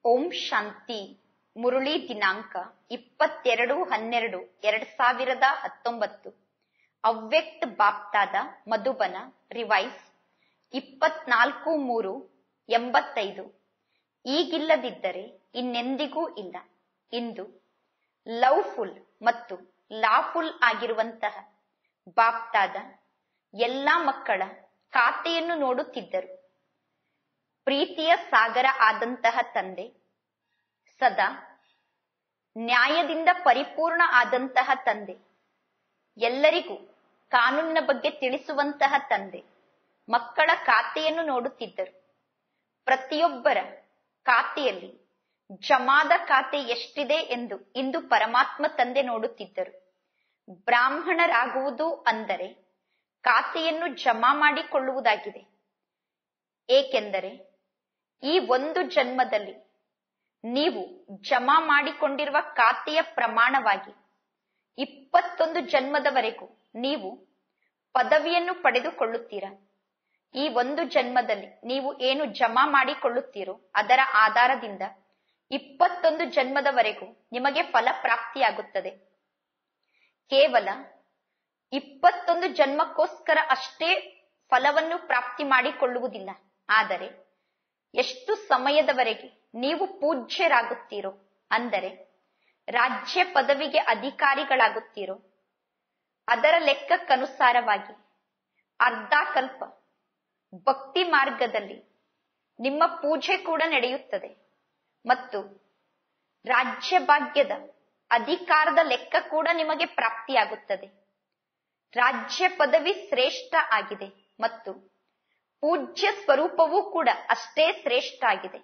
ಓಂ ಶಾಂತಿ ಮುರುಳಿ ದಿನಾಂಕ ಇಪ್ಪತ್ತೆರಡು ಹನ್ನೆರಡು ಎರಡ್ ಸಾವಿರದ ಹತ್ತೊಂಬತ್ತು ಅವ್ಯಕ್ತ ಬಾಪ್ತಾದ ಮಧುಬನ ರಿವೈಸ್ ಇಪ್ಪತ್ನಾಲ್ಕು ಮೂರು ಎಂಬತ್ತೈದು ಈಗಿಲ್ಲದಿದ್ದರೆ ಇನ್ನೆಂದಿಗೂ ಇಲ್ಲ ಇಂದು ಲವ್ಫುಲ್ ಮತ್ತು ಲಾಫುಲ್ ಆಗಿರುವಂತಹ ಬಾಪ್ತಾದ ಎಲ್ಲಾ ಮಕ್ಕಳ ಖಾತೆಯನ್ನು ನೋಡುತ್ತಿದ್ದರು ಪ್ರೀತಿಯ ಸಾಗರ ಆದಂತಹ ತಂದೆ ಸದಾ ನ್ಯಾಯದಿಂದ ಪರಿಪೂರ್ಣ ಆದಂತಹ ತಂದೆ ಎಲ್ಲರಿಗೂ ಕಾನೂನಿನ ಬಗ್ಗೆ ತಿಳಿಸುವಂತಹ ತಂದೆ ಮಕ್ಕಳ ಖಾತೆಯನ್ನು ನೋಡುತ್ತಿದ್ದರು ಪ್ರತಿಯೊಬ್ಬರ ಖಾತೆಯಲ್ಲಿ ಜಮಾದ ಖಾತೆ ಎಷ್ಟಿದೆ ಎಂದು ಇಂದು ಪರಮಾತ್ಮ ತಂದೆ ನೋಡುತ್ತಿದ್ದರು ಬ್ರಾಹ್ಮಣರಾಗುವುದು ಅಂದರೆ ಖಾತೆಯನ್ನು ಜಮಾ ಮಾಡಿಕೊಳ್ಳುವುದಾಗಿದೆ ಏಕೆಂದರೆ ಈ ಒಂದು ಜನ್ಮದಲ್ಲಿ ನೀವು ಜಮಾ ಮಾಡಿಕೊಂಡಿರುವ ಖಾತೆಯ ಪ್ರಮಾಣವಾಗಿ ಇಪ್ಪತ್ತೊಂದು ಜನ್ಮದವರೆಗೂ ನೀವು ಪದವಿಯನ್ನು ಪಡೆದುಕೊಳ್ಳುತ್ತೀರಾ ಈ ಒಂದು ಜನ್ಮದಲ್ಲಿ ನೀವು ಏನು ಜಮಾ ಮಾಡಿಕೊಳ್ಳುತ್ತೀರೋ ಅದರ ಆಧಾರದಿಂದ ಇಪ್ಪತ್ತೊಂದು ಜನ್ಮದವರೆಗೂ ನಿಮಗೆ ಫಲ ಪ್ರಾಪ್ತಿಯಾಗುತ್ತದೆ ಕೇವಲ ಇಪ್ಪತ್ತೊಂದು ಜನ್ಮಕ್ಕೋಸ್ಕರ ಅಷ್ಟೇ ಫಲವನ್ನು ಪ್ರಾಪ್ತಿ ಮಾಡಿಕೊಳ್ಳುವುದಿಲ್ಲ ಆದರೆ ಎಷ್ಟು ಸಮಯದವರೆಗೆ ನೀವು ಪೂಜ್ಯರಾಗುತ್ತೀರೋ ಅಂದರೆ ರಾಜ್ಯ ಪದವಿಗೆ ಅಧಿಕಾರಿಗಳಾಗುತ್ತೀರೋ ಅದರ ಲೆಕ್ಕಕ್ಕನುಸಾರವಾಗಿ ಅರ್ಧಾಕಲ್ಪ ಭಕ್ತಿ ಮಾರ್ಗದಲ್ಲಿ ನಿಮ್ಮ ಪೂಜೆ ಕೂಡ ನಡೆಯುತ್ತದೆ ಮತ್ತು ರಾಜ್ಯ ಭಾಗ್ಯದ ಅಧಿಕಾರದ ಲೆಕ್ಕ ಕೂಡ ನಿಮಗೆ ಪ್ರಾಪ್ತಿಯಾಗುತ್ತದೆ ರಾಜ್ಯ ಪದವಿ ಶ್ರೇಷ್ಠ ಆಗಿದೆ ಮತ್ತು ಪೂಜ್ಯ ಸ್ವರೂಪವೂ ಕೂಡ ಅಷ್ಟೇ ಶ್ರೇಷ್ಠ ಆಗಿದೆ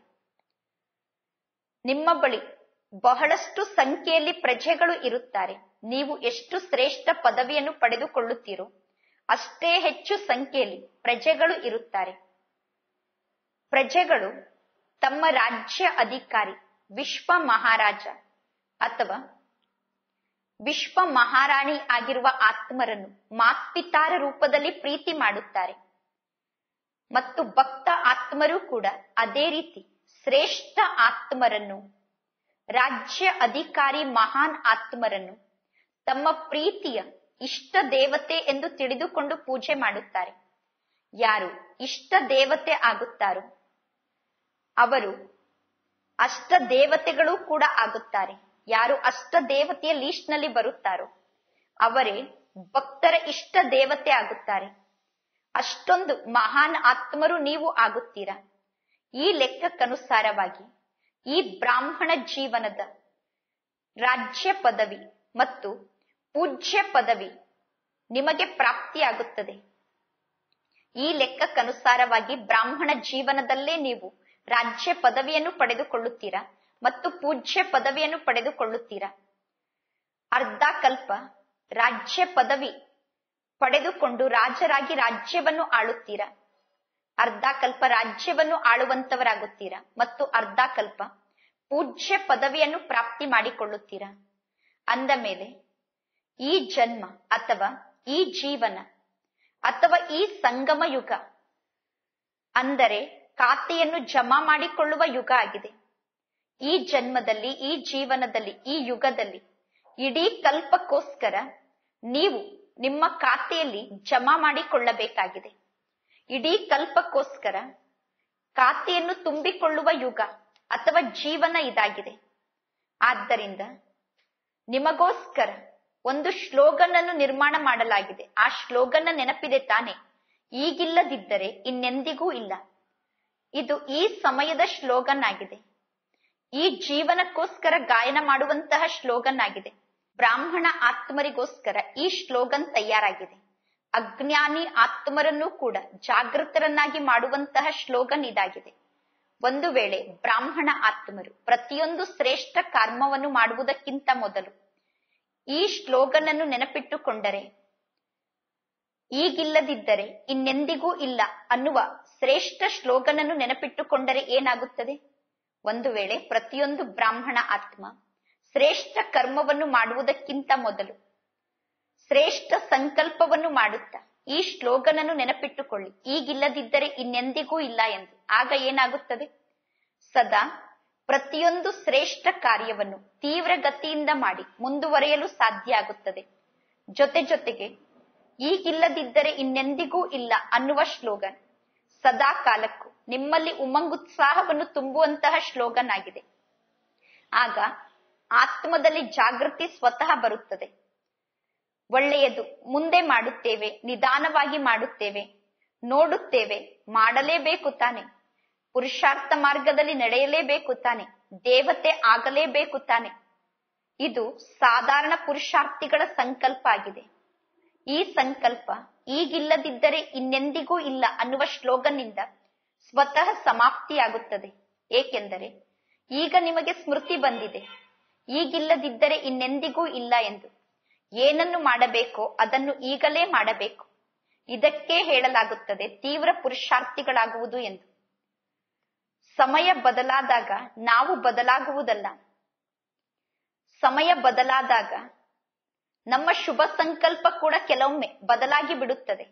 ನಿಮ್ಮ ಬಳಿ ಬಹಳಷ್ಟು ಸಂಖ್ಯೆಯಲ್ಲಿ ಪ್ರಜೆಗಳು ಇರುತ್ತಾರೆ ನೀವು ಎಷ್ಟು ಶ್ರೇಷ್ಠ ಪದವಿಯನ್ನು ಪಡೆದುಕೊಳ್ಳುತ್ತೀರೋ ಅಷ್ಟೇ ಹೆಚ್ಚು ಸಂಖ್ಯೆಯಲ್ಲಿ ಪ್ರಜೆಗಳು ಇರುತ್ತಾರೆ ಪ್ರಜೆಗಳು ತಮ್ಮ ರಾಜ್ಯ ಅಧಿಕಾರಿ ವಿಶ್ವ ಮಹಾರಾಜ ಅಥವಾ ವಿಶ್ವ ಮಹಾರಾಣಿ ಆಗಿರುವ ಆತ್ಮರನ್ನು ಮಾತ್ಪಿತಾರ ರೂಪದಲ್ಲಿ ಪ್ರೀತಿ ಮಾಡುತ್ತಾರೆ ಮತ್ತು ಭಕ್ತ ಆತ್ಮರು ಕೂಡ ಅದೇ ರೀತಿ ಶ್ರೇಷ್ಠ ಆತ್ಮರನ್ನು ರಾಜ್ಯ ಅಧಿಕಾರಿ ಮಹಾನ್ ಆತ್ಮರನ್ನು ತಮ್ಮ ಪ್ರೀತಿಯ ಇಷ್ಟ ದೇವತೆ ಎಂದು ತಿಳಿದುಕೊಂಡು ಪೂಜೆ ಮಾಡುತ್ತಾರೆ ಯಾರು ಇಷ್ಟ ದೇವತೆ ಆಗುತ್ತಾರೋ ಅವರು ಅಷ್ಟ ದೇವತೆಗಳು ಕೂಡ ಆಗುತ್ತಾರೆ ಯಾರು ಅಷ್ಟ ದೇವತೆಯ ಲೀಸ್ಟ್ನಲ್ಲಿ ಬರುತ್ತಾರೋ ಅವರೇ ಭಕ್ತರ ಇಷ್ಟ ದೇವತೆ ಆಗುತ್ತಾರೆ ಅಷ್ಟೊಂದು ಮಹಾನ್ ಆತ್ಮರು ನೀವು ಆಗುತ್ತೀರಾ ಈ ಲೆಕ್ಕಕ್ಕನುಸಾರವಾಗಿ ಈ ಬ್ರಾಹ್ಮಣ ಜೀವನದ ರಾಜ್ಯ ಪದವಿ ಮತ್ತು ಪೂಜ್ಯ ಪದವಿ ನಿಮಗೆ ಪ್ರಾಪ್ತಿಯಾಗುತ್ತದೆ ಈ ಲೆಕ್ಕಕ್ಕನುಸಾರವಾಗಿ ಬ್ರಾಹ್ಮಣ ಜೀವನದಲ್ಲೇ ನೀವು ರಾಜ್ಯ ಪದವಿಯನ್ನು ಪಡೆದುಕೊಳ್ಳುತ್ತೀರಾ ಮತ್ತು ಪೂಜ್ಯ ಪದವಿಯನ್ನು ಪಡೆದುಕೊಳ್ಳುತ್ತೀರಾ ಅರ್ಧ ಕಲ್ಪ ರಾಜ್ಯ ಪದವಿ ಪಡೆದುಕೊಂಡು ರಾಜರಾಗಿ ರಾಜ್ಯವನ್ನು ಆಳುತ್ತೀರಾ ಅರ್ಧ ಕಲ್ಪ ರಾಜ್ಯವನ್ನು ಆಳುವಂತವರಾಗುತ್ತೀರಾ ಮತ್ತು ಅರ್ಧ ಕಲ್ಪ ಪೂಜ್ಯ ಪದವಿಯನ್ನು ಪ್ರಾಪ್ತಿ ಮಾಡಿಕೊಳ್ಳುತ್ತೀರಾ ಅಂದ ಮೇಲೆ ಈ ಜನ್ಮ ಅಥವಾ ಈ ಜೀವನ ಅಥವಾ ಈ ಸಂಗಮ ಯುಗ ಅಂದರೆ ಖಾತೆಯನ್ನು ಜಮಾ ಮಾಡಿಕೊಳ್ಳುವ ಯುಗ ಆಗಿದೆ ಈ ಜನ್ಮದಲ್ಲಿ ಈ ಜೀವನದಲ್ಲಿ ಈ ಯುಗದಲ್ಲಿ ಇಡೀ ಕಲ್ಪಕ್ಕೋಸ್ಕರ ನೀವು ನಿಮ್ಮ ಖಾತೆಯಲ್ಲಿ ಜಮಾ ಮಾಡಿಕೊಳ್ಳಬೇಕಾಗಿದೆ ಇಡೀ ಕಲ್ಪಕ್ಕೋಸ್ಕರ ಖಾತೆಯನ್ನು ತುಂಬಿಕೊಳ್ಳುವ ಯುಗ ಅಥವಾ ಜೀವನ ಇದಾಗಿದೆ ಆದ್ದರಿಂದ ನಿಮಗೋಸ್ಕರ ಒಂದು ಶ್ಲೋಗನ್ ಅನ್ನು ನಿರ್ಮಾಣ ಮಾಡಲಾಗಿದೆ ಆ ಶ್ಲೋಗನ್ನ ನೆನಪಿದೆ ತಾನೆ ಈಗಿಲ್ಲದಿದ್ದರೆ ಇನ್ನೆಂದಿಗೂ ಇಲ್ಲ ಇದು ಈ ಸಮಯದ ಶ್ಲೋಗನ್ ಆಗಿದೆ ಈ ಜೀವನಕ್ಕೋಸ್ಕರ ಗಾಯನ ಮಾಡುವಂತಹ ಶ್ಲೋಗನ್ ಆಗಿದೆ ಬ್ರಾಹ್ಮಣ ಆತ್ಮರಿಗೋಸ್ಕರ ಈ ಶ್ಲೋಗನ್ ತಯಾರಾಗಿದೆ ಅಜ್ಞಾನಿ ಆತ್ಮರನ್ನು ಕೂಡ ಜಾಗೃತರನ್ನಾಗಿ ಮಾಡುವಂತಹ ಶ್ಲೋಗನ್ ಇದಾಗಿದೆ ಒಂದು ವೇಳೆ ಬ್ರಾಹ್ಮಣ ಆತ್ಮರು ಪ್ರತಿಯೊಂದು ಶ್ರೇಷ್ಠ ಕರ್ಮವನ್ನು ಮಾಡುವುದಕ್ಕಿಂತ ಮೊದಲು ಈ ಶ್ಲೋಗನ್ ಅನ್ನು ನೆನಪಿಟ್ಟುಕೊಂಡರೆ ಈಗಿಲ್ಲದಿದ್ದರೆ ಇನ್ನೆಂದಿಗೂ ಇಲ್ಲ ಅನ್ನುವ ಶ್ರೇಷ್ಠ ಶ್ಲೋಗನ್ ಅನ್ನು ನೆನಪಿಟ್ಟುಕೊಂಡರೆ ಏನಾಗುತ್ತದೆ ಒಂದು ವೇಳೆ ಪ್ರತಿಯೊಂದು ಬ್ರಾಹ್ಮಣ ಆತ್ಮ ಶ್ರೇಷ್ಠ ಕರ್ಮವನ್ನು ಮಾಡುವುದಕ್ಕಿಂತ ಮೊದಲು ಶ್ರೇಷ್ಠ ಸಂಕಲ್ಪವನ್ನು ಮಾಡುತ್ತಾ ಈ ಶ್ಲೋಗನ್ ಅನ್ನು ನೆನಪಿಟ್ಟುಕೊಳ್ಳಿ ಈಗಿಲ್ಲದಿದ್ದರೆ ಇನ್ನೆಂದಿಗೂ ಇಲ್ಲ ಎಂದು ಆಗ ಏನಾಗುತ್ತದೆ ಸದಾ ಪ್ರತಿಯೊಂದು ಶ್ರೇಷ್ಠ ಕಾರ್ಯವನ್ನು ತೀವ್ರ ಗತಿಯಿಂದ ಮಾಡಿ ಮುಂದುವರಿಯಲು ಸಾಧ್ಯ ಆಗುತ್ತದೆ ಜೊತೆ ಜೊತೆಗೆ ಈಗಿಲ್ಲದಿದ್ದರೆ ಇನ್ನೆಂದಿಗೂ ಇಲ್ಲ ಅನ್ನುವ ಶ್ಲೋಗನ್ ಸದಾ ಕಾಲಕ್ಕೂ ನಿಮ್ಮಲ್ಲಿ ಉಮಂಗುತ್ಸಾಹವನ್ನು ತುಂಬುವಂತಹ ಶ್ಲೋಗನ್ ಆಗಿದೆ ಆಗ ಆತ್ಮದಲ್ಲಿ ಜಾಗೃತಿ ಸ್ವತಃ ಬರುತ್ತದೆ ಒಳ್ಳೆಯದು ಮುಂದೆ ಮಾಡುತ್ತೇವೆ ನಿಧಾನವಾಗಿ ಮಾಡುತ್ತೇವೆ ನೋಡುತ್ತೇವೆ ಮಾಡಲೇಬೇಕು ತಾನೆ ಪುರುಷಾರ್ಥ ಮಾರ್ಗದಲ್ಲಿ ನಡೆಯಲೇಬೇಕು ತಾನೆ ದೇವತೆ ಆಗಲೇಬೇಕು ತಾನೆ ಇದು ಸಾಧಾರಣ ಪುರುಷಾರ್ಥಿಗಳ ಸಂಕಲ್ಪ ಆಗಿದೆ ಈ ಸಂಕಲ್ಪ ಈಗಿಲ್ಲದಿದ್ದರೆ ಇನ್ನೆಂದಿಗೂ ಇಲ್ಲ ಅನ್ನುವ ಶ್ಲೋಗನ್ನಿಂದ ಸ್ವತಃ ಸಮಾಪ್ತಿಯಾಗುತ್ತದೆ ಏಕೆಂದರೆ ಈಗ ನಿಮಗೆ ಸ್ಮೃತಿ ಬಂದಿದೆ ಈಗಿಲ್ಲದಿದ್ದರೆ ಇನ್ನೆಂದಿಗೂ ಇಲ್ಲ ಎಂದು ಏನನ್ನು ಮಾಡಬೇಕೋ ಅದನ್ನು ಈಗಲೇ ಮಾಡಬೇಕು ಇದಕ್ಕೆ ಹೇಳಲಾಗುತ್ತದೆ ತೀವ್ರ ಪುರುಷಾರ್ಥಿಗಳಾಗುವುದು ಎಂದು ಸಮಯ ಬದಲಾದಾಗ ನಾವು ಬದಲಾಗುವುದಲ್ಲ ಸಮಯ ಬದಲಾದಾಗ ನಮ್ಮ ಶುಭ ಸಂಕಲ್ಪ ಕೂಡ ಕೆಲವೊಮ್ಮೆ ಬದಲಾಗಿ ಬಿಡುತ್ತದೆ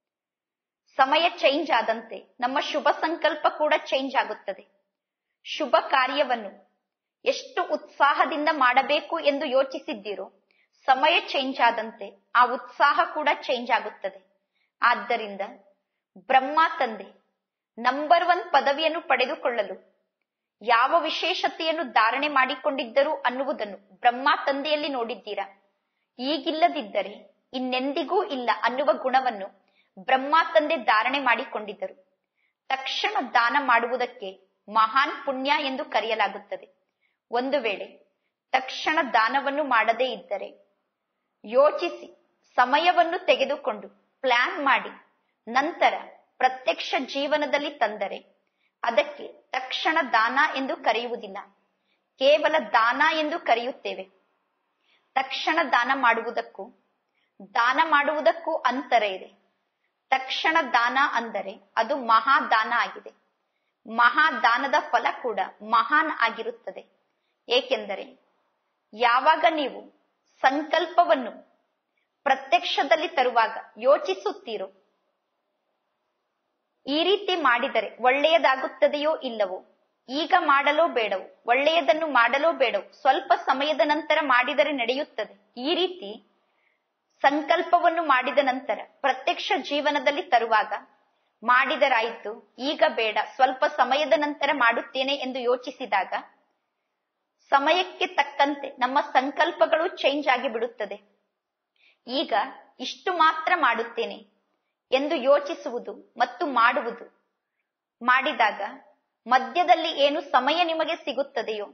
ಸಮಯ ಚೇಂಜ್ ಆದಂತೆ ನಮ್ಮ ಶುಭ ಸಂಕಲ್ಪ ಕೂಡ ಚೇಂಜ್ ಆಗುತ್ತದೆ ಶುಭ ಕಾರ್ಯವನ್ನು ಎಷ್ಟು ಉತ್ಸಾಹದಿಂದ ಮಾಡಬೇಕು ಎಂದು ಯೋಚಿಸಿದ್ದೀರೋ ಸಮಯ ಚೇಂಜ್ ಆದಂತೆ ಆ ಉತ್ಸಾಹ ಕೂಡ ಚೇಂಜ್ ಆಗುತ್ತದೆ ಆದ್ದರಿಂದ ಬ್ರಹ್ಮ ತಂದೆ ನಂಬರ್ ಒನ್ ಪದವಿಯನ್ನು ಪಡೆದುಕೊಳ್ಳಲು ಯಾವ ವಿಶೇಷತೆಯನ್ನು ಧಾರಣೆ ಮಾಡಿಕೊಂಡಿದ್ದರು ಅನ್ನುವುದನ್ನು ಬ್ರಹ್ಮ ತಂದೆಯಲ್ಲಿ ನೋಡಿದ್ದೀರಾ ಈಗಿಲ್ಲದಿದ್ದರೆ ಇನ್ನೆಂದಿಗೂ ಇಲ್ಲ ಅನ್ನುವ ಗುಣವನ್ನು ಬ್ರಹ್ಮ ತಂದೆ ಧಾರಣೆ ಮಾಡಿಕೊಂಡಿದ್ದರು ತಕ್ಷಣ ದಾನ ಮಾಡುವುದಕ್ಕೆ ಮಹಾನ್ ಪುಣ್ಯ ಎಂದು ಕರೆಯಲಾಗುತ್ತದೆ ಒಂದು ವೇಳೆ ತಕ್ಷಣ ದಾನವನ್ನು ಮಾಡದೇ ಇದ್ದರೆ ಯೋಚಿಸಿ ಸಮಯವನ್ನು ತೆಗೆದುಕೊಂಡು ಪ್ಲಾನ್ ಮಾಡಿ ನಂತರ ಪ್ರತ್ಯಕ್ಷ ಜೀವನದಲ್ಲಿ ತಂದರೆ ಅದಕ್ಕೆ ತಕ್ಷಣ ದಾನ ಎಂದು ಕರೆಯುವುದಿಲ್ಲ ಕೇವಲ ದಾನ ಎಂದು ಕರೆಯುತ್ತೇವೆ ತಕ್ಷಣ ದಾನ ಮಾಡುವುದಕ್ಕೂ ದಾನ ಮಾಡುವುದಕ್ಕೂ ಅಂತರ ಇದೆ ತಕ್ಷಣ ದಾನ ಅಂದರೆ ಅದು ಮಹಾದಾನ ಆಗಿದೆ ಮಹಾದಾನದ ಫಲ ಕೂಡ ಮಹಾನ್ ಆಗಿರುತ್ತದೆ ಏಕೆಂದರೆ ಯಾವಾಗ ನೀವು ಸಂಕಲ್ಪವನ್ನು ಪ್ರತ್ಯಕ್ಷದಲ್ಲಿ ತರುವಾಗ ಯೋಚಿಸುತ್ತೀರೋ ಈ ರೀತಿ ಮಾಡಿದರೆ ಒಳ್ಳೆಯದಾಗುತ್ತದೆಯೋ ಇಲ್ಲವೋ ಈಗ ಮಾಡಲೋ ಬೇಡವೋ ಒಳ್ಳೆಯದನ್ನು ಮಾಡಲೋ ಬೇಡವೋ ಸ್ವಲ್ಪ ಸಮಯದ ನಂತರ ಮಾಡಿದರೆ ನಡೆಯುತ್ತದೆ ಈ ರೀತಿ ಸಂಕಲ್ಪವನ್ನು ಮಾಡಿದ ನಂತರ ಪ್ರತ್ಯಕ್ಷ ಜೀವನದಲ್ಲಿ ತರುವಾಗ ಮಾಡಿದರಾಯಿತು ಈಗ ಬೇಡ ಸ್ವಲ್ಪ ಸಮಯದ ನಂತರ ಮಾಡುತ್ತೇನೆ ಎಂದು ಯೋಚಿಸಿದಾಗ ಸಮಯಕ್ಕೆ ತಕ್ಕಂತೆ ನಮ್ಮ ಸಂಕಲ್ಪಗಳು ಚೇಂಜ್ ಆಗಿ ಬಿಡುತ್ತದೆ ಈಗ ಇಷ್ಟು ಮಾತ್ರ ಮಾಡುತ್ತೇನೆ ಎಂದು ಯೋಚಿಸುವುದು ಮತ್ತು ಮಾಡುವುದು ಮಾಡಿದಾಗ ಮಧ್ಯದಲ್ಲಿ ಏನು ಸಮಯ ನಿಮಗೆ ಸಿಗುತ್ತದೆಯೋ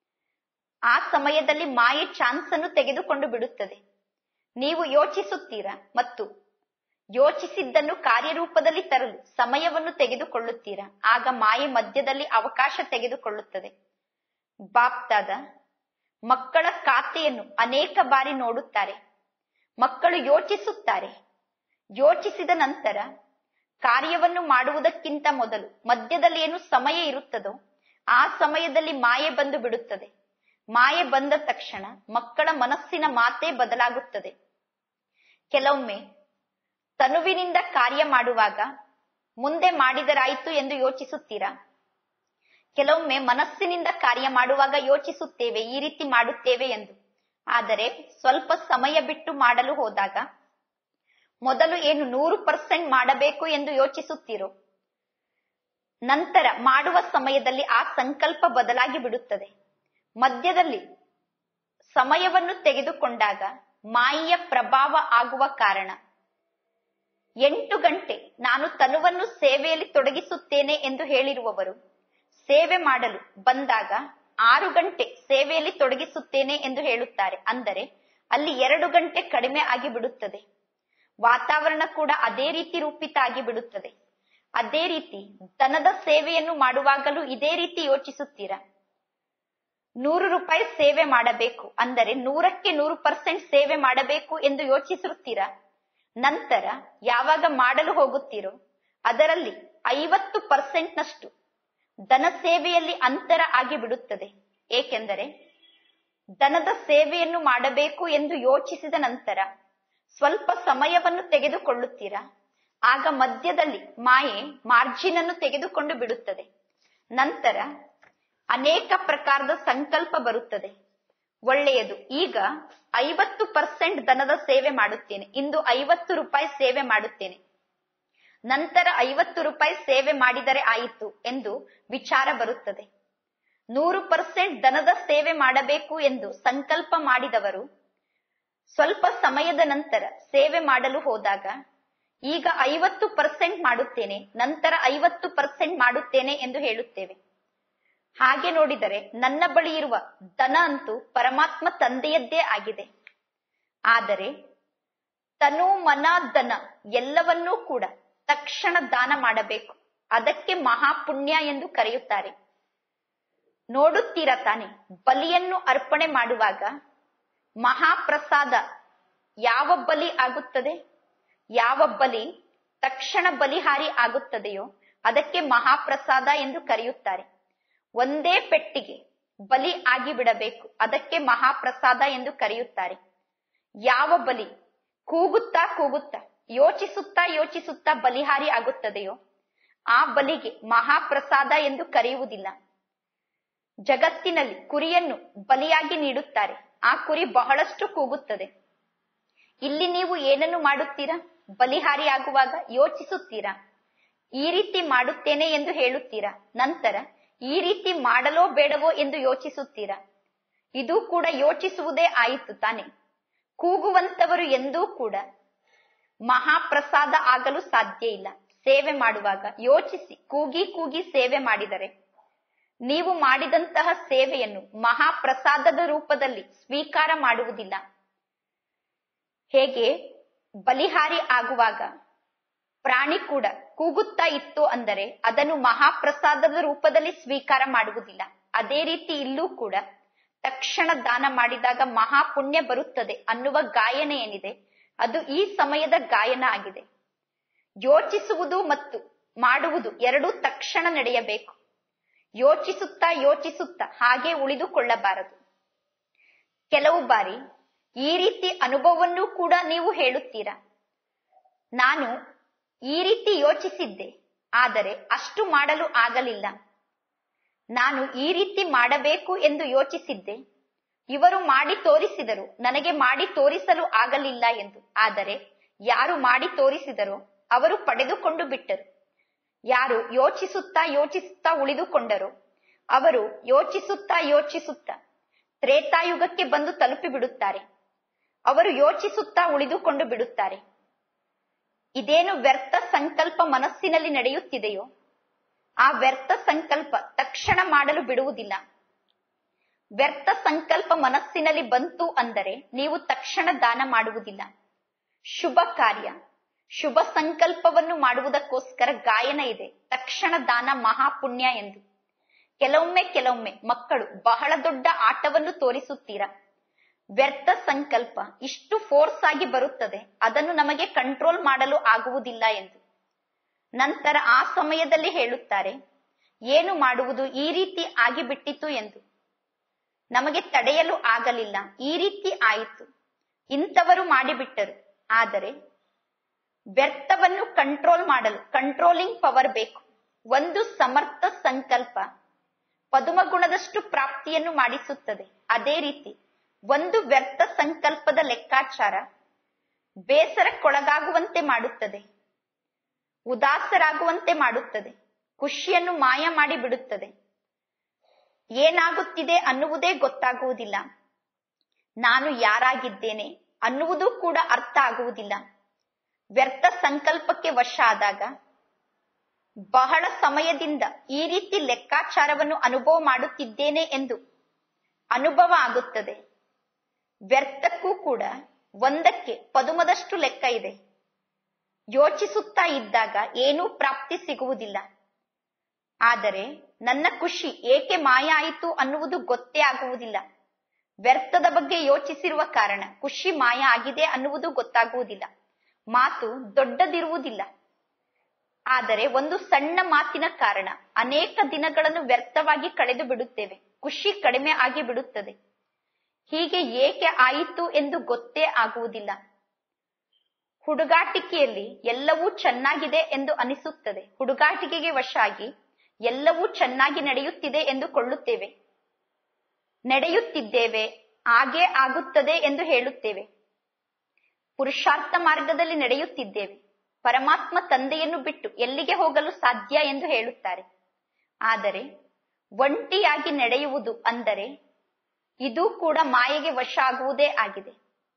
ಆ ಸಮಯದಲ್ಲಿ ಮಾಯೆ ಚಾನ್ಸ್ ಅನ್ನು ತೆಗೆದುಕೊಂಡು ಬಿಡುತ್ತದೆ ನೀವು ಯೋಚಿಸುತ್ತೀರಾ ಮತ್ತು ಯೋಚಿಸಿದ್ದನ್ನು ಕಾರ್ಯರೂಪದಲ್ಲಿ ತರಲು ಸಮಯವನ್ನು ತೆಗೆದುಕೊಳ್ಳುತ್ತೀರಾ ಆಗ ಮಾಯೆ ಮಧ್ಯದಲ್ಲಿ ಅವಕಾಶ ತೆಗೆದುಕೊಳ್ಳುತ್ತದೆ ಬಾಪ್ತಾದ ಮಕ್ಕಳ ಖಾತೆಯನ್ನು ಅನೇಕ ಬಾರಿ ನೋಡುತ್ತಾರೆ ಮಕ್ಕಳು ಯೋಚಿಸುತ್ತಾರೆ ಯೋಚಿಸಿದ ನಂತರ ಕಾರ್ಯವನ್ನು ಮಾಡುವುದಕ್ಕಿಂತ ಮೊದಲು ಮಧ್ಯದಲ್ಲಿ ಏನು ಸಮಯ ಇರುತ್ತದೋ ಆ ಸಮಯದಲ್ಲಿ ಮಾಯೆ ಬಂದು ಬಿಡುತ್ತದೆ ಮಾಯೆ ಬಂದ ತಕ್ಷಣ ಮಕ್ಕಳ ಮನಸ್ಸಿನ ಮಾತೇ ಬದಲಾಗುತ್ತದೆ ಕೆಲವೊಮ್ಮೆ ತನುವಿನಿಂದ ಕಾರ್ಯ ಮಾಡುವಾಗ ಮುಂದೆ ಮಾಡಿದರಾಯಿತು ಎಂದು ಯೋಚಿಸುತ್ತೀರಾ ಕೆಲವೊಮ್ಮೆ ಮನಸ್ಸಿನಿಂದ ಕಾರ್ಯ ಮಾಡುವಾಗ ಯೋಚಿಸುತ್ತೇವೆ ಈ ರೀತಿ ಮಾಡುತ್ತೇವೆ ಎಂದು ಆದರೆ ಸ್ವಲ್ಪ ಸಮಯ ಬಿಟ್ಟು ಮಾಡಲು ಹೋದಾಗ ಮೊದಲು ಏನು ನೂರು ಪರ್ಸೆಂಟ್ ಮಾಡಬೇಕು ಎಂದು ಯೋಚಿಸುತ್ತೀರೋ ನಂತರ ಮಾಡುವ ಸಮಯದಲ್ಲಿ ಆ ಸಂಕಲ್ಪ ಬದಲಾಗಿ ಬಿಡುತ್ತದೆ ಮಧ್ಯದಲ್ಲಿ ಸಮಯವನ್ನು ತೆಗೆದುಕೊಂಡಾಗ ಮಾಯಿಯ ಪ್ರಭಾವ ಆಗುವ ಕಾರಣ ಎಂಟು ಗಂಟೆ ನಾನು ತನುವನ್ನು ಸೇವೆಯಲ್ಲಿ ತೊಡಗಿಸುತ್ತೇನೆ ಎಂದು ಹೇಳಿರುವವರು ಸೇವೆ ಮಾಡಲು ಬಂದಾಗ ಆರು ಗಂಟೆ ಸೇವೆಯಲ್ಲಿ ತೊಡಗಿಸುತ್ತೇನೆ ಎಂದು ಹೇಳುತ್ತಾರೆ ಅಂದರೆ ಅಲ್ಲಿ ಎರಡು ಗಂಟೆ ಕಡಿಮೆ ಆಗಿ ಬಿಡುತ್ತದೆ ವಾತಾವರಣ ಕೂಡ ಅದೇ ರೀತಿ ರೂಪಿತ ಆಗಿ ಬಿಡುತ್ತದೆ ಅದೇ ರೀತಿ ದನದ ಸೇವೆಯನ್ನು ಮಾಡುವಾಗಲೂ ಇದೇ ರೀತಿ ಯೋಚಿಸುತ್ತೀರಾ ನೂರು ರೂಪಾಯಿ ಸೇವೆ ಮಾಡಬೇಕು ಅಂದರೆ ನೂರಕ್ಕೆ ನೂರು ಪರ್ಸೆಂಟ್ ಸೇವೆ ಮಾಡಬೇಕು ಎಂದು ಯೋಚಿಸುತ್ತೀರಾ ನಂತರ ಯಾವಾಗ ಮಾಡಲು ಹೋಗುತ್ತೀರೋ ಅದರಲ್ಲಿ ಐವತ್ತು ಪರ್ಸೆಂಟ್ ನಷ್ಟು ದನ ಸೇವೆಯಲ್ಲಿ ಅಂತರ ಆಗಿ ಬಿಡುತ್ತದೆ ಏಕೆಂದರೆ ದನದ ಸೇವೆಯನ್ನು ಮಾಡಬೇಕು ಎಂದು ಯೋಚಿಸಿದ ನಂತರ ಸ್ವಲ್ಪ ಸಮಯವನ್ನು ತೆಗೆದುಕೊಳ್ಳುತ್ತೀರಾ ಆಗ ಮಧ್ಯದಲ್ಲಿ ಮಾಯೆ ಮಾರ್ಜಿನ್ ಅನ್ನು ತೆಗೆದುಕೊಂಡು ಬಿಡುತ್ತದೆ ನಂತರ ಅನೇಕ ಪ್ರಕಾರದ ಸಂಕಲ್ಪ ಬರುತ್ತದೆ ಒಳ್ಳೆಯದು ಈಗ ಐವತ್ತು ಪರ್ಸೆಂಟ್ ದನದ ಸೇವೆ ಮಾಡುತ್ತೇನೆ ಇಂದು ಐವತ್ತು ರೂಪಾಯಿ ಸೇವೆ ಮಾಡುತ್ತೇನೆ ನಂತರ ಐವತ್ತು ರೂಪಾಯಿ ಸೇವೆ ಮಾಡಿದರೆ ಆಯಿತು ಎಂದು ವಿಚಾರ ಬರುತ್ತದೆ ನೂರು ಪರ್ಸೆಂಟ್ ದನದ ಸೇವೆ ಮಾಡಬೇಕು ಎಂದು ಸಂಕಲ್ಪ ಮಾಡಿದವರು ಸ್ವಲ್ಪ ಸಮಯದ ನಂತರ ಸೇವೆ ಮಾಡಲು ಹೋದಾಗ ಈಗ ಐವತ್ತು ಪರ್ಸೆಂಟ್ ಮಾಡುತ್ತೇನೆ ನಂತರ ಐವತ್ತು ಪರ್ಸೆಂಟ್ ಮಾಡುತ್ತೇನೆ ಎಂದು ಹೇಳುತ್ತೇವೆ ಹಾಗೆ ನೋಡಿದರೆ ನನ್ನ ಬಳಿ ಇರುವ ದನ ಅಂತೂ ಪರಮಾತ್ಮ ತಂದೆಯದ್ದೇ ಆಗಿದೆ ಆದರೆ ತನು ಮನ ದನ ಎಲ್ಲವನ್ನೂ ಕೂಡ ತಕ್ಷಣ ದಾನ ಮಾಡಬೇಕು ಅದಕ್ಕೆ ಮಹಾಪುಣ್ಯ ಎಂದು ಕರೆಯುತ್ತಾರೆ ನೋಡುತ್ತೀರಾ ತಾನೆ ಬಲಿಯನ್ನು ಅರ್ಪಣೆ ಮಾಡುವಾಗ ಮಹಾಪ್ರಸಾದ ಯಾವ ಬಲಿ ಆಗುತ್ತದೆ ಯಾವ ಬಲಿ ತಕ್ಷಣ ಬಲಿಹಾರಿ ಆಗುತ್ತದೆಯೋ ಅದಕ್ಕೆ ಮಹಾಪ್ರಸಾದ ಎಂದು ಕರೆಯುತ್ತಾರೆ ಒಂದೇ ಪೆಟ್ಟಿಗೆ ಬಲಿ ಆಗಿಬಿಡಬೇಕು ಅದಕ್ಕೆ ಮಹಾಪ್ರಸಾದ ಎಂದು ಕರೆಯುತ್ತಾರೆ ಯಾವ ಬಲಿ ಕೂಗುತ್ತಾ ಕೂಗುತ್ತಾ ಯೋಚಿಸುತ್ತಾ ಯೋಚಿಸುತ್ತಾ ಬಲಿಹಾರಿ ಆಗುತ್ತದೆಯೋ ಆ ಬಲಿಗೆ ಮಹಾಪ್ರಸಾದ ಎಂದು ಕರೆಯುವುದಿಲ್ಲ ಜಗತ್ತಿನಲ್ಲಿ ಕುರಿಯನ್ನು ಬಲಿಯಾಗಿ ನೀಡುತ್ತಾರೆ ಆ ಕುರಿ ಬಹಳಷ್ಟು ಕೂಗುತ್ತದೆ ಇಲ್ಲಿ ನೀವು ಏನನ್ನು ಮಾಡುತ್ತೀರಾ ಬಲಿಹಾರಿ ಆಗುವಾಗ ಯೋಚಿಸುತ್ತೀರಾ ಈ ರೀತಿ ಮಾಡುತ್ತೇನೆ ಎಂದು ಹೇಳುತ್ತೀರಾ ನಂತರ ಈ ರೀತಿ ಮಾಡಲೋ ಬೇಡವೋ ಎಂದು ಯೋಚಿಸುತ್ತೀರಾ ಇದು ಕೂಡ ಯೋಚಿಸುವುದೇ ಆಯಿತು ತಾನೆ ಕೂಗುವಂತವರು ಎಂದೂ ಕೂಡ ಮಹಾಪ್ರಸಾದ ಆಗಲು ಸಾಧ್ಯ ಇಲ್ಲ ಸೇವೆ ಮಾಡುವಾಗ ಯೋಚಿಸಿ ಕೂಗಿ ಕೂಗಿ ಸೇವೆ ಮಾಡಿದರೆ ನೀವು ಮಾಡಿದಂತಹ ಸೇವೆಯನ್ನು ಮಹಾಪ್ರಸಾದದ ರೂಪದಲ್ಲಿ ಸ್ವೀಕಾರ ಮಾಡುವುದಿಲ್ಲ ಹೇಗೆ ಬಲಿಹಾರಿ ಆಗುವಾಗ ಪ್ರಾಣಿ ಕೂಡ ಕೂಗುತ್ತಾ ಇತ್ತು ಅಂದರೆ ಅದನ್ನು ಮಹಾಪ್ರಸಾದದ ರೂಪದಲ್ಲಿ ಸ್ವೀಕಾರ ಮಾಡುವುದಿಲ್ಲ ಅದೇ ರೀತಿ ಇಲ್ಲೂ ಕೂಡ ತಕ್ಷಣ ದಾನ ಮಾಡಿದಾಗ ಮಹಾಪುಣ್ಯ ಬರುತ್ತದೆ ಅನ್ನುವ ಗಾಯನ ಏನಿದೆ ಅದು ಈ ಸಮಯದ ಗಾಯನ ಆಗಿದೆ ಯೋಚಿಸುವುದು ಮತ್ತು ಮಾಡುವುದು ಎರಡೂ ತಕ್ಷಣ ನಡೆಯಬೇಕು ಯೋಚಿಸುತ್ತಾ ಯೋಚಿಸುತ್ತಾ ಹಾಗೆ ಉಳಿದುಕೊಳ್ಳಬಾರದು ಕೆಲವು ಬಾರಿ ಈ ರೀತಿ ಅನುಭವವನ್ನು ಕೂಡ ನೀವು ಹೇಳುತ್ತೀರಾ ನಾನು ಈ ರೀತಿ ಯೋಚಿಸಿದ್ದೆ ಆದರೆ ಅಷ್ಟು ಮಾಡಲು ಆಗಲಿಲ್ಲ ನಾನು ಈ ರೀತಿ ಮಾಡಬೇಕು ಎಂದು ಯೋಚಿಸಿದ್ದೆ ಇವರು ಮಾಡಿ ತೋರಿಸಿದರು ನನಗೆ ಮಾಡಿ ತೋರಿಸಲು ಆಗಲಿಲ್ಲ ಎಂದು ಆದರೆ ಯಾರು ಮಾಡಿ ತೋರಿಸಿದರೋ ಅವರು ಪಡೆದುಕೊಂಡು ಬಿಟ್ಟರು ಯಾರು ಯೋಚಿಸುತ್ತಾ ಯೋಚಿಸುತ್ತಾ ಉಳಿದುಕೊಂಡರೋ ಅವರು ಯೋಚಿಸುತ್ತಾ ಯೋಚಿಸುತ್ತಾ ತ್ರೇತಾಯುಗಕ್ಕೆ ಬಂದು ತಲುಪಿ ಬಿಡುತ್ತಾರೆ ಅವರು ಯೋಚಿಸುತ್ತಾ ಉಳಿದುಕೊಂಡು ಬಿಡುತ್ತಾರೆ ಇದೇನು ವ್ಯರ್ಥ ಸಂಕಲ್ಪ ಮನಸ್ಸಿನಲ್ಲಿ ನಡೆಯುತ್ತಿದೆಯೋ ಆ ವ್ಯರ್ಥ ಸಂಕಲ್ಪ ತಕ್ಷಣ ಮಾಡಲು ಬಿಡುವುದಿಲ್ಲ ವ್ಯರ್ಥ ಸಂಕಲ್ಪ ಮನಸ್ಸಿನಲ್ಲಿ ಬಂತು ಅಂದರೆ ನೀವು ತಕ್ಷಣ ದಾನ ಮಾಡುವುದಿಲ್ಲ ಶುಭ ಕಾರ್ಯ ಶುಭ ಸಂಕಲ್ಪವನ್ನು ಮಾಡುವುದಕ್ಕೋಸ್ಕರ ಗಾಯನ ಇದೆ ತಕ್ಷಣ ದಾನ ಮಹಾಪುಣ್ಯ ಎಂದು ಕೆಲವೊಮ್ಮೆ ಕೆಲವೊಮ್ಮೆ ಮಕ್ಕಳು ಬಹಳ ದೊಡ್ಡ ಆಟವನ್ನು ತೋರಿಸುತ್ತೀರಾ ವ್ಯರ್ಥ ಸಂಕಲ್ಪ ಇಷ್ಟು ಫೋರ್ಸ್ ಆಗಿ ಬರುತ್ತದೆ ಅದನ್ನು ನಮಗೆ ಕಂಟ್ರೋಲ್ ಮಾಡಲು ಆಗುವುದಿಲ್ಲ ಎಂದು ನಂತರ ಆ ಸಮಯದಲ್ಲಿ ಹೇಳುತ್ತಾರೆ ಏನು ಮಾಡುವುದು ಈ ರೀತಿ ಆಗಿಬಿಟ್ಟಿತು ಎಂದು ನಮಗೆ ತಡೆಯಲು ಆಗಲಿಲ್ಲ ಈ ರೀತಿ ಆಯಿತು ಇಂಥವರು ಮಾಡಿಬಿಟ್ಟರು ಆದರೆ ವ್ಯರ್ಥವನ್ನು ಕಂಟ್ರೋಲ್ ಮಾಡಲು ಕಂಟ್ರೋಲಿಂಗ್ ಪವರ್ ಬೇಕು ಒಂದು ಸಮರ್ಥ ಸಂಕಲ್ಪ ಪದುಮಗುಣದಷ್ಟು ಪ್ರಾಪ್ತಿಯನ್ನು ಮಾಡಿಸುತ್ತದೆ ಅದೇ ರೀತಿ ಒಂದು ವ್ಯರ್ಥ ಸಂಕಲ್ಪದ ಲೆಕ್ಕಾಚಾರ ಬೇಸರಕ್ಕೊಳಗಾಗುವಂತೆ ಮಾಡುತ್ತದೆ ಉದಾಸರಾಗುವಂತೆ ಮಾಡುತ್ತದೆ ಖುಷಿಯನ್ನು ಮಾಯ ಮಾಡಿ ಬಿಡುತ್ತದೆ ಏನಾಗುತ್ತಿದೆ ಅನ್ನುವುದೇ ಗೊತ್ತಾಗುವುದಿಲ್ಲ ನಾನು ಯಾರಾಗಿದ್ದೇನೆ ಅನ್ನುವುದು ಕೂಡ ಅರ್ಥ ಆಗುವುದಿಲ್ಲ ವ್ಯರ್ಥ ಸಂಕಲ್ಪಕ್ಕೆ ವಶ ಆದಾಗ ಬಹಳ ಸಮಯದಿಂದ ಈ ರೀತಿ ಲೆಕ್ಕಾಚಾರವನ್ನು ಅನುಭವ ಮಾಡುತ್ತಿದ್ದೇನೆ ಎಂದು ಅನುಭವ ಆಗುತ್ತದೆ ವ್ಯರ್ಥಕ್ಕೂ ಕೂಡ ಒಂದಕ್ಕೆ ಪದುಮದಷ್ಟು ಲೆಕ್ಕ ಇದೆ ಯೋಚಿಸುತ್ತಾ ಇದ್ದಾಗ ಏನೂ ಪ್ರಾಪ್ತಿ ಸಿಗುವುದಿಲ್ಲ ಆದರೆ ನನ್ನ ಖುಷಿ ಏಕೆ ಮಾಯ ಆಯಿತು ಅನ್ನುವುದು ಗೊತ್ತೇ ಆಗುವುದಿಲ್ಲ ವ್ಯರ್ಥದ ಬಗ್ಗೆ ಯೋಚಿಸಿರುವ ಕಾರಣ ಖುಷಿ ಮಾಯ ಆಗಿದೆ ಅನ್ನುವುದು ಗೊತ್ತಾಗುವುದಿಲ್ಲ ಮಾತು ದೊಡ್ಡದಿರುವುದಿಲ್ಲ ಆದರೆ ಒಂದು ಸಣ್ಣ ಮಾತಿನ ಕಾರಣ ಅನೇಕ ದಿನಗಳನ್ನು ವ್ಯರ್ಥವಾಗಿ ಕಳೆದು ಬಿಡುತ್ತೇವೆ ಖುಷಿ ಕಡಿಮೆ ಆಗಿ ಬಿಡುತ್ತದೆ ಹೀಗೆ ಏಕೆ ಆಯಿತು ಎಂದು ಗೊತ್ತೇ ಆಗುವುದಿಲ್ಲ ಹುಡುಗಾಟಿಕೆಯಲ್ಲಿ ಎಲ್ಲವೂ ಚೆನ್ನಾಗಿದೆ ಎಂದು ಅನಿಸುತ್ತದೆ ಹುಡುಗಾಟಿಕೆಗೆ ವಶ ಆಗಿ ಎಲ್ಲವೂ ಚೆನ್ನಾಗಿ ನಡೆಯುತ್ತಿದೆ ಎಂದುಕೊಳ್ಳುತ್ತೇವೆ ನಡೆಯುತ್ತಿದ್ದೇವೆ ಹಾಗೇ ಆಗುತ್ತದೆ ಎಂದು ಹೇಳುತ್ತೇವೆ ಪುರುಷಾರ್ಥ ಮಾರ್ಗದಲ್ಲಿ ನಡೆಯುತ್ತಿದ್ದೇವೆ ಪರಮಾತ್ಮ ತಂದೆಯನ್ನು ಬಿಟ್ಟು ಎಲ್ಲಿಗೆ ಹೋಗಲು ಸಾಧ್ಯ ಎಂದು ಹೇಳುತ್ತಾರೆ ಆದರೆ ಒಂಟಿಯಾಗಿ ನಡೆಯುವುದು ಅಂದರೆ ಇದು ಕೂಡ ಮಾಯೆಗೆ ವಶ ಆಗುವುದೇ ಆಗಿದೆ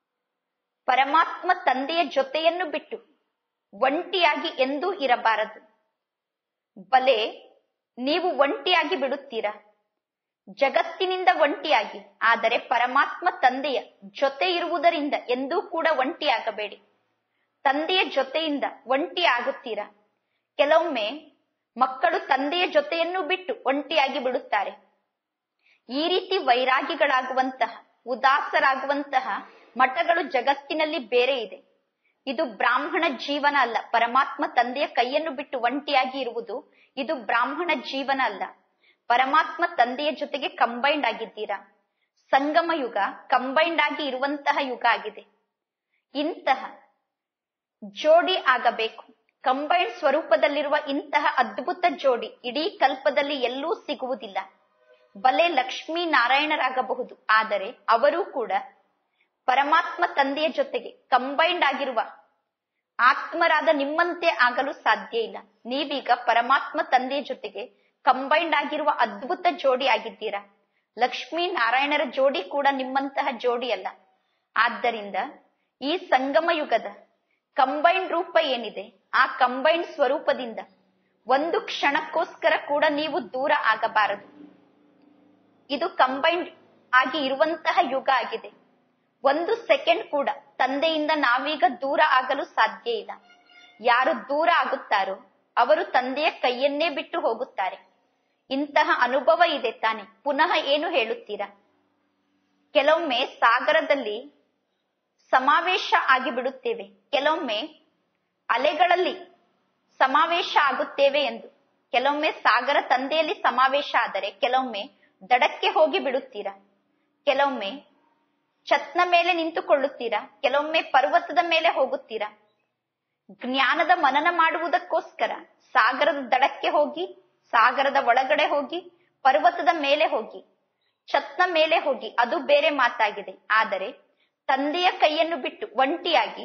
ಪರಮಾತ್ಮ ತಂದೆಯ ಜೊತೆಯನ್ನು ಬಿಟ್ಟು ಒಂಟಿಯಾಗಿ ಎಂದೂ ಇರಬಾರದು ಬಲೆ ನೀವು ಒಂಟಿಯಾಗಿ ಬಿಡುತ್ತೀರಾ ಜಗತ್ತಿನಿಂದ ಒಂಟಿಯಾಗಿ ಆದರೆ ಪರಮಾತ್ಮ ತಂದೆಯ ಜೊತೆ ಇರುವುದರಿಂದ ಎಂದೂ ಕೂಡ ಒಂಟಿಯಾಗಬೇಡಿ ತಂದೆಯ ಜೊತೆಯಿಂದ ಒಂಟಿ ಆಗುತ್ತೀರಾ ಕೆಲವೊಮ್ಮೆ ಮಕ್ಕಳು ತಂದೆಯ ಜೊತೆಯನ್ನು ಬಿಟ್ಟು ಒಂಟಿಯಾಗಿ ಬಿಡುತ್ತಾರೆ ಈ ರೀತಿ ವೈರಾಗಿಗಳಾಗುವಂತಹ ಉದಾಸರಾಗುವಂತಹ ಮಠಗಳು ಜಗತ್ತಿನಲ್ಲಿ ಬೇರೆ ಇದೆ ಇದು ಬ್ರಾಹ್ಮಣ ಜೀವನ ಅಲ್ಲ ಪರಮಾತ್ಮ ತಂದೆಯ ಕೈಯನ್ನು ಬಿಟ್ಟು ಒಂಟಿಯಾಗಿ ಇರುವುದು ಇದು ಬ್ರಾಹ್ಮಣ ಜೀವನ ಅಲ್ಲ ಪರಮಾತ್ಮ ತಂದೆಯ ಜೊತೆಗೆ ಕಂಬೈಂಡ್ ಆಗಿದ್ದೀರಾ ಸಂಗಮ ಯುಗ ಕಂಬೈಂಡ್ ಆಗಿ ಇರುವಂತಹ ಯುಗ ಆಗಿದೆ ಇಂತಹ ಜೋಡಿ ಆಗಬೇಕು ಕಂಬೈಂಡ್ ಸ್ವರೂಪದಲ್ಲಿರುವ ಇಂತಹ ಅದ್ಭುತ ಜೋಡಿ ಇಡೀ ಕಲ್ಪದಲ್ಲಿ ಎಲ್ಲೂ ಸಿಗುವುದಿಲ್ಲ ಬಲೆ ಲಕ್ಷ್ಮೀ ನಾರಾಯಣರಾಗಬಹುದು ಆದರೆ ಅವರೂ ಕೂಡ ಪರಮಾತ್ಮ ತಂದೆಯ ಜೊತೆಗೆ ಕಂಬೈಂಡ್ ಆಗಿರುವ ಆತ್ಮರಾದ ನಿಮ್ಮಂತೆ ಆಗಲು ಸಾಧ್ಯ ಇಲ್ಲ ನೀವೀಗ ಪರಮಾತ್ಮ ತಂದೆಯ ಜೊತೆಗೆ ಕಂಬೈಂಡ್ ಆಗಿರುವ ಅದ್ಭುತ ಜೋಡಿ ಆಗಿದ್ದೀರಾ ಲಕ್ಷ್ಮೀ ನಾರಾಯಣರ ಜೋಡಿ ಕೂಡ ನಿಮ್ಮಂತಹ ಜೋಡಿ ಅಲ್ಲ ಆದ್ದರಿಂದ ಈ ಸಂಗಮ ಯುಗದ ಕಂಬೈಂಡ್ ರೂಪ ಏನಿದೆ ಆ ಕಂಬೈಂಡ್ ಸ್ವರೂಪದಿಂದ ಒಂದು ಕ್ಷಣಕ್ಕೋಸ್ಕರ ಕೂಡ ನೀವು ದೂರ ಆಗಬಾರದು ಇದು ಕಂಬೈಂಡ್ ಆಗಿ ಇರುವಂತಹ ಯುಗ ಆಗಿದೆ ಒಂದು ಸೆಕೆಂಡ್ ಕೂಡ ತಂದೆಯಿಂದ ನಾವೀಗ ದೂರ ಆಗಲು ಸಾಧ್ಯ ಇಲ್ಲ ಯಾರು ದೂರ ಆಗುತ್ತಾರೋ ಅವರು ತಂದೆಯ ಕೈಯನ್ನೇ ಬಿಟ್ಟು ಹೋಗುತ್ತಾರೆ ಇಂತಹ ಅನುಭವ ಇದೆ ತಾನೆ ಪುನಃ ಏನು ಹೇಳುತ್ತೀರಾ ಕೆಲವೊಮ್ಮೆ ಸಾಗರದಲ್ಲಿ ಸಮಾವೇಶ ಆಗಿ ಬಿಡುತ್ತೇವೆ ಕೆಲವೊಮ್ಮೆ ಅಲೆಗಳಲ್ಲಿ ಸಮಾವೇಶ ಆಗುತ್ತೇವೆ ಎಂದು ಕೆಲವೊಮ್ಮೆ ಸಾಗರ ತಂದೆಯಲ್ಲಿ ಸಮಾವೇಶ ಆದರೆ ಕೆಲವೊಮ್ಮೆ ದಡಕ್ಕೆ ಹೋಗಿ ಬಿಡುತ್ತೀರಾ ಕೆಲವೊಮ್ಮೆ ಛತ್ನ ಮೇಲೆ ನಿಂತುಕೊಳ್ಳುತ್ತೀರಾ ಕೆಲವೊಮ್ಮೆ ಪರ್ವತದ ಮೇಲೆ ಹೋಗುತ್ತೀರಾ ಜ್ಞಾನದ ಮನನ ಮಾಡುವುದಕ್ಕೋಸ್ಕರ ಸಾಗರದ ದಡಕ್ಕೆ ಹೋಗಿ ಸಾಗರದ ಒಳಗಡೆ ಹೋಗಿ ಪರ್ವತದ ಮೇಲೆ ಹೋಗಿ ಛತ್ನ ಮೇಲೆ ಹೋಗಿ ಅದು ಬೇರೆ ಮಾತಾಗಿದೆ ಆದರೆ ತಂದೆಯ ಕೈಯನ್ನು ಬಿಟ್ಟು ಒಂಟಿಯಾಗಿ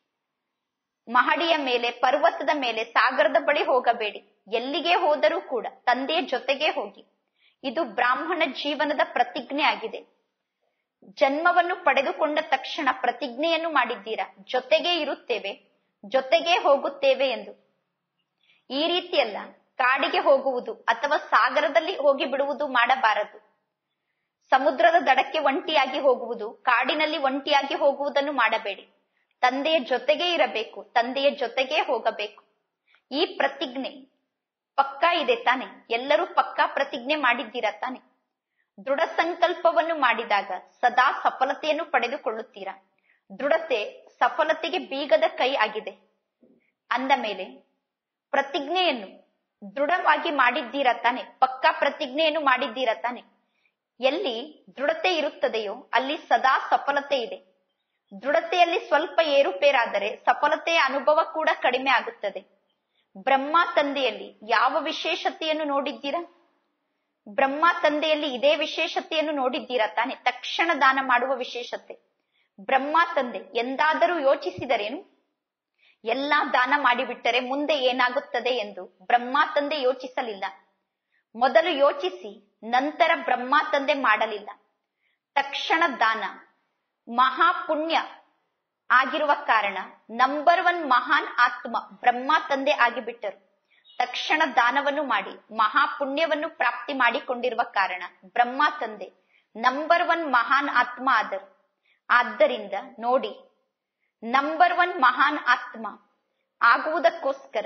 ಮಹಡಿಯ ಮೇಲೆ ಪರ್ವತದ ಮೇಲೆ ಸಾಗರದ ಬಳಿ ಹೋಗಬೇಡಿ ಎಲ್ಲಿಗೆ ಹೋದರೂ ಕೂಡ ತಂದೆಯ ಜೊತೆಗೆ ಹೋಗಿ ಇದು ಬ್ರಾಹ್ಮಣ ಜೀವನದ ಪ್ರತಿಜ್ಞೆ ಆಗಿದೆ ಜನ್ಮವನ್ನು ಪಡೆದುಕೊಂಡ ತಕ್ಷಣ ಪ್ರತಿಜ್ಞೆಯನ್ನು ಮಾಡಿದ್ದೀರಾ ಜೊತೆಗೆ ಇರುತ್ತೇವೆ ಜೊತೆಗೆ ಹೋಗುತ್ತೇವೆ ಎಂದು ಈ ರೀತಿಯಲ್ಲ ಕಾಡಿಗೆ ಹೋಗುವುದು ಅಥವಾ ಸಾಗರದಲ್ಲಿ ಹೋಗಿ ಬಿಡುವುದು ಮಾಡಬಾರದು ಸಮುದ್ರದ ದಡಕ್ಕೆ ಒಂಟಿಯಾಗಿ ಹೋಗುವುದು ಕಾಡಿನಲ್ಲಿ ಒಂಟಿಯಾಗಿ ಹೋಗುವುದನ್ನು ಮಾಡಬೇಡಿ ತಂದೆಯ ಜೊತೆಗೆ ಇರಬೇಕು ತಂದೆಯ ಜೊತೆಗೆ ಹೋಗಬೇಕು ಈ ಪ್ರತಿಜ್ಞೆ ಪಕ್ಕಾ ಇದೆ ತಾನೆ ಎಲ್ಲರೂ ಪಕ್ಕಾ ಪ್ರತಿಜ್ಞೆ ಮಾಡಿದ್ದೀರಾ ತಾನೆ ದೃಢ ಸಂಕಲ್ಪವನ್ನು ಮಾಡಿದಾಗ ಸದಾ ಸಫಲತೆಯನ್ನು ಪಡೆದುಕೊಳ್ಳುತ್ತೀರಾ ದೃಢತೆ ಸಫಲತೆಗೆ ಬೀಗದ ಕೈ ಆಗಿದೆ ಅಂದ ಮೇಲೆ ಪ್ರತಿಜ್ಞೆಯನ್ನು ದೃಢವಾಗಿ ಮಾಡಿದ್ದೀರಾ ತಾನೆ ಪಕ್ಕಾ ಪ್ರತಿಜ್ಞೆಯನ್ನು ಮಾಡಿದ್ದೀರಾ ತಾನೆ ಎಲ್ಲಿ ದೃಢತೆ ಇರುತ್ತದೆಯೋ ಅಲ್ಲಿ ಸದಾ ಸಫಲತೆ ಇದೆ ದೃಢತೆಯಲ್ಲಿ ಸ್ವಲ್ಪ ಏರುಪೇರಾದರೆ ಸಫಲತೆಯ ಅನುಭವ ಕೂಡ ಕಡಿಮೆ ಆಗುತ್ತದೆ ಬ್ರಹ್ಮ ತಂದೆಯಲ್ಲಿ ಯಾವ ವಿಶೇಷತೆಯನ್ನು ನೋಡಿದ್ದೀರಾ ಬ್ರಹ್ಮ ತಂದೆಯಲ್ಲಿ ಇದೇ ವಿಶೇಷತೆಯನ್ನು ನೋಡಿದ್ದೀರಾ ತಾನೆ ತಕ್ಷಣ ದಾನ ಮಾಡುವ ವಿಶೇಷತೆ ಬ್ರಹ್ಮ ತಂದೆ ಎಂದಾದರೂ ಯೋಚಿಸಿದರೇನು ಎಲ್ಲಾ ದಾನ ಮಾಡಿಬಿಟ್ಟರೆ ಮುಂದೆ ಏನಾಗುತ್ತದೆ ಎಂದು ಬ್ರಹ್ಮ ತಂದೆ ಯೋಚಿಸಲಿಲ್ಲ ಮೊದಲು ಯೋಚಿಸಿ ನಂತರ ಬ್ರಹ್ಮ ತಂದೆ ಮಾಡಲಿಲ್ಲ ತಕ್ಷಣ ದಾನ ಮಹಾಪುಣ್ಯ ಆಗಿರುವ ಕಾರಣ ನಂಬರ್ ಒನ್ ಮಹಾನ್ ಆತ್ಮ ಬ್ರಹ್ಮ ತಂದೆ ಆಗಿಬಿಟ್ಟರು ತಕ್ಷಣ ದಾನವನ್ನು ಮಾಡಿ ಮಹಾಪುಣ್ಯವನ್ನು ಪ್ರಾಪ್ತಿ ಮಾಡಿಕೊಂಡಿರುವ ಕಾರಣ ಬ್ರಹ್ಮ ತಂದೆ ನಂಬರ್ ಒನ್ ಮಹಾನ್ ಆತ್ಮ ಆದರು ಆದ್ದರಿಂದ ನೋಡಿ ನಂಬರ್ ಒನ್ ಮಹಾನ್ ಆತ್ಮ ಆಗುವುದಕ್ಕೋಸ್ಕರ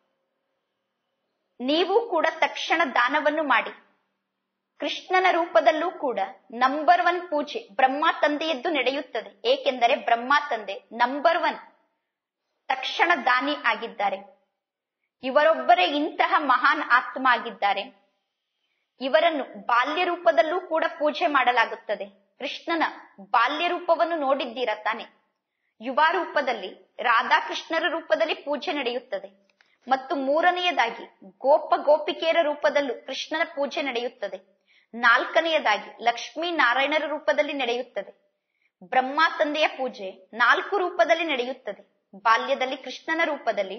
ನೀವು ಕೂಡ ತಕ್ಷಣ ದಾನವನ್ನು ಮಾಡಿ ಕೃಷ್ಣನ ರೂಪದಲ್ಲೂ ಕೂಡ ನಂಬರ್ ಒನ್ ಪೂಜೆ ಬ್ರಹ್ಮ ತಂದೆಯದ್ದು ನಡೆಯುತ್ತದೆ ಏಕೆಂದರೆ ಬ್ರಹ್ಮ ತಂದೆ ನಂಬರ್ ಒನ್ ತಕ್ಷಣ ದಾನಿ ಆಗಿದ್ದಾರೆ ಇವರೊಬ್ಬರೇ ಇಂತಹ ಮಹಾನ್ ಆತ್ಮ ಆಗಿದ್ದಾರೆ ಇವರನ್ನು ಬಾಲ್ಯ ರೂಪದಲ್ಲೂ ಕೂಡ ಪೂಜೆ ಮಾಡಲಾಗುತ್ತದೆ ಕೃಷ್ಣನ ಬಾಲ್ಯ ರೂಪವನ್ನು ನೋಡಿದ್ದೀರಾ ತಾನೆ ಯುವ ರೂಪದಲ್ಲಿ ರಾಧಾಕೃಷ್ಣರ ರೂಪದಲ್ಲಿ ಪೂಜೆ ನಡೆಯುತ್ತದೆ ಮತ್ತು ಮೂರನೆಯದಾಗಿ ಗೋಪ ಗೋಪಿಕೆಯರ ರೂಪದಲ್ಲೂ ಕೃಷ್ಣನ ಪೂಜೆ ನಡೆಯುತ್ತದೆ ನಾಲ್ಕನೆಯದಾಗಿ ಲಕ್ಷ್ಮೀ ನಾರಾಯಣರ ರೂಪದಲ್ಲಿ ನಡೆಯುತ್ತದೆ ಬ್ರಹ್ಮ ತಂದೆಯ ಪೂಜೆ ನಾಲ್ಕು ರೂಪದಲ್ಲಿ ನಡೆಯುತ್ತದೆ ಬಾಲ್ಯದಲ್ಲಿ ಕೃಷ್ಣನ ರೂಪದಲ್ಲಿ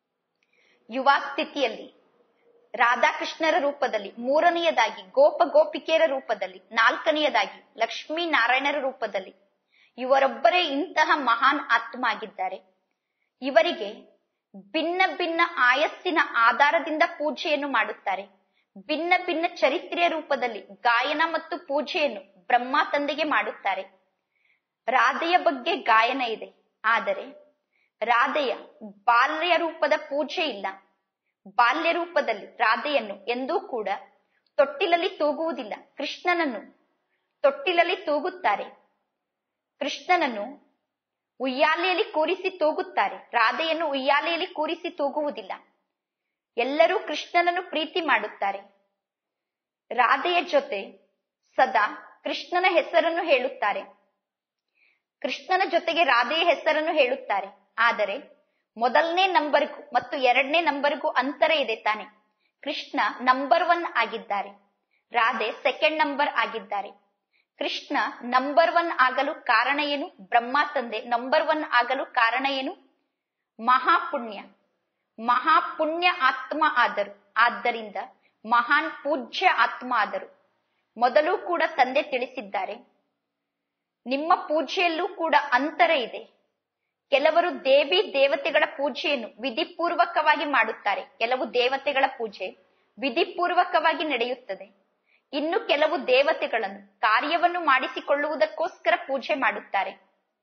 ಯುವ ಸ್ಥಿತಿಯಲ್ಲಿ ರಾಧಾಕೃಷ್ಣರ ರೂಪದಲ್ಲಿ ಮೂರನೆಯದಾಗಿ ಗೋಪ ಗೋಪಿಕೆಯರ ರೂಪದಲ್ಲಿ ನಾಲ್ಕನೆಯದಾಗಿ ಲಕ್ಷ್ಮೀ ನಾರಾಯಣರ ರೂಪದಲ್ಲಿ ಇವರೊಬ್ಬರೇ ಇಂತಹ ಮಹಾನ್ ಆತ್ಮ ಆಗಿದ್ದಾರೆ ಇವರಿಗೆ ಭಿನ್ನ ಭಿನ್ನ ಆಯಸ್ಸಿನ ಆಧಾರದಿಂದ ಪೂಜೆಯನ್ನು ಮಾಡುತ್ತಾರೆ ಭಿನ್ನ ಭಿನ್ನ ಚರಿತ್ರೆಯ ರೂಪದಲ್ಲಿ ಗಾಯನ ಮತ್ತು ಪೂಜೆಯನ್ನು ಬ್ರಹ್ಮ ತಂದೆಗೆ ಮಾಡುತ್ತಾರೆ ರಾಧೆಯ ಬಗ್ಗೆ ಗಾಯನ ಇದೆ ಆದರೆ ರಾಧೆಯ ಬಾಲ್ಯ ರೂಪದ ಪೂಜೆ ಇಲ್ಲ ಬಾಲ್ಯ ರೂಪದಲ್ಲಿ ರಾಧೆಯನ್ನು ಎಂದೂ ಕೂಡ ತೊಟ್ಟಿಲಲ್ಲಿ ತೂಗುವುದಿಲ್ಲ ಕೃಷ್ಣನನ್ನು ತೊಟ್ಟಿಲಲ್ಲಿ ತೂಗುತ್ತಾರೆ ಕೃಷ್ಣನನ್ನು ಉಯ್ಯಾಲೆಯಲ್ಲಿ ಕೂರಿಸಿ ತೂಗುತ್ತಾರೆ ರಾಧೆಯನ್ನು ಉಯ್ಯಾಲೆಯಲ್ಲಿ ಕೂರಿಸಿ ತೂಗುವುದಿಲ್ಲ ಎಲ್ಲರೂ ಕೃಷ್ಣನನ್ನು ಪ್ರೀತಿ ಮಾಡುತ್ತಾರೆ ರಾಧೆಯ ಜೊತೆ ಸದಾ ಕೃಷ್ಣನ ಹೆಸರನ್ನು ಹೇಳುತ್ತಾರೆ ಕೃಷ್ಣನ ಜೊತೆಗೆ ರಾಧೆಯ ಹೆಸರನ್ನು ಹೇಳುತ್ತಾರೆ ಆದರೆ ಮೊದಲನೇ ನಂಬರ್ಗೂ ಮತ್ತು ಎರಡನೇ ನಂಬರ್ಗೂ ಅಂತರ ಇದೆ ತಾನೆ ಕೃಷ್ಣ ನಂಬರ್ ಒನ್ ಆಗಿದ್ದಾರೆ ರಾಧೆ ಸೆಕೆಂಡ್ ನಂಬರ್ ಆಗಿದ್ದಾರೆ ಕೃಷ್ಣ ನಂಬರ್ ಒನ್ ಆಗಲು ಕಾರಣ ಏನು ಬ್ರಹ್ಮ ತಂದೆ ನಂಬರ್ ಒನ್ ಆಗಲು ಕಾರಣ ಏನು ಮಹಾಪುಣ್ಯ ಮಹಾಪುಣ್ಯ ಆತ್ಮ ಆದರು ಆದ್ದರಿಂದ ಮಹಾನ್ ಪೂಜ್ಯ ಆತ್ಮ ಆದರು ಮೊದಲು ಕೂಡ ತಂದೆ ತಿಳಿಸಿದ್ದಾರೆ ನಿಮ್ಮ ಪೂಜೆಯಲ್ಲೂ ಕೂಡ ಅಂತರ ಇದೆ ಕೆಲವರು ದೇವಿ ದೇವತೆಗಳ ಪೂಜೆಯನ್ನು ವಿಧಿಪೂರ್ವಕವಾಗಿ ಮಾಡುತ್ತಾರೆ ಕೆಲವು ದೇವತೆಗಳ ಪೂಜೆ ವಿಧಿಪೂರ್ವಕವಾಗಿ ನಡೆಯುತ್ತದೆ ಇನ್ನು ಕೆಲವು ದೇವತೆಗಳನ್ನು ಕಾರ್ಯವನ್ನು ಮಾಡಿಸಿಕೊಳ್ಳುವುದಕ್ಕೋಸ್ಕರ ಪೂಜೆ ಮಾಡುತ್ತಾರೆ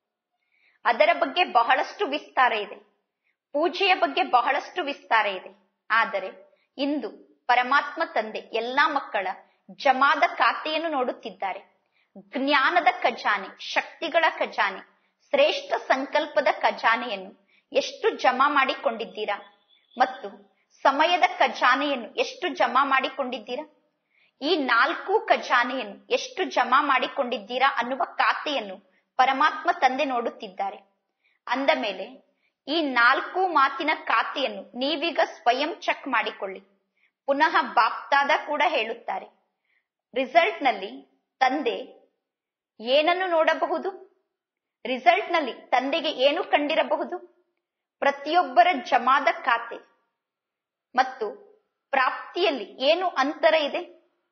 ಅದರ ಬಗ್ಗೆ ಬಹಳಷ್ಟು ವಿಸ್ತಾರ ಇದೆ ಪೂಜೆಯ ಬಗ್ಗೆ ಬಹಳಷ್ಟು ವಿಸ್ತಾರ ಇದೆ ಆದರೆ ಇಂದು ಪರಮಾತ್ಮ ತಂದೆ ಎಲ್ಲಾ ಮಕ್ಕಳ ಜಮಾದ ಖಾತೆಯನ್ನು ನೋಡುತ್ತಿದ್ದಾರೆ ಜ್ಞಾನದ ಖಜಾನೆ ಶಕ್ತಿಗಳ ಖಜಾನೆ ಶ್ರೇಷ್ಠ ಸಂಕಲ್ಪದ ಖಜಾನೆಯನ್ನು ಎಷ್ಟು ಜಮಾ ಮಾಡಿಕೊಂಡಿದ್ದೀರಾ ಮತ್ತು ಸಮಯದ ಖಜಾನೆಯನ್ನು ಎಷ್ಟು ಜಮಾ ಮಾಡಿಕೊಂಡಿದ್ದೀರಾ ಈ ನಾಲ್ಕು ಖಜಾನೆಯನ್ನು ಎಷ್ಟು ಜಮಾ ಮಾಡಿಕೊಂಡಿದ್ದೀರಾ ಅನ್ನುವ ಖಾತೆಯನ್ನು ಪರಮಾತ್ಮ ತಂದೆ ನೋಡುತ್ತಿದ್ದಾರೆ ಅಂದ ಮೇಲೆ ಈ ನಾಲ್ಕು ಮಾತಿನ ಖಾತೆಯನ್ನು ನೀವೀಗ ಸ್ವಯಂ ಚೆಕ್ ಮಾಡಿಕೊಳ್ಳಿ ಪುನಃ ಬಾಪ್ತಾದ ಕೂಡ ಹೇಳುತ್ತಾರೆ ರಿಸಲ್ಟ್ ನಲ್ಲಿ ತಂದೆ ಏನನ್ನು ನೋಡಬಹುದು ರಿಸಲ್ಟ್ ನಲ್ಲಿ ತಂದೆಗೆ ಏನು ಕಂಡಿರಬಹುದು ಪ್ರತಿಯೊಬ್ಬರ ಜಮಾದ ಖಾತೆ ಮತ್ತು ಪ್ರಾಪ್ತಿಯಲ್ಲಿ ಏನು ಅಂತರ ಇದೆ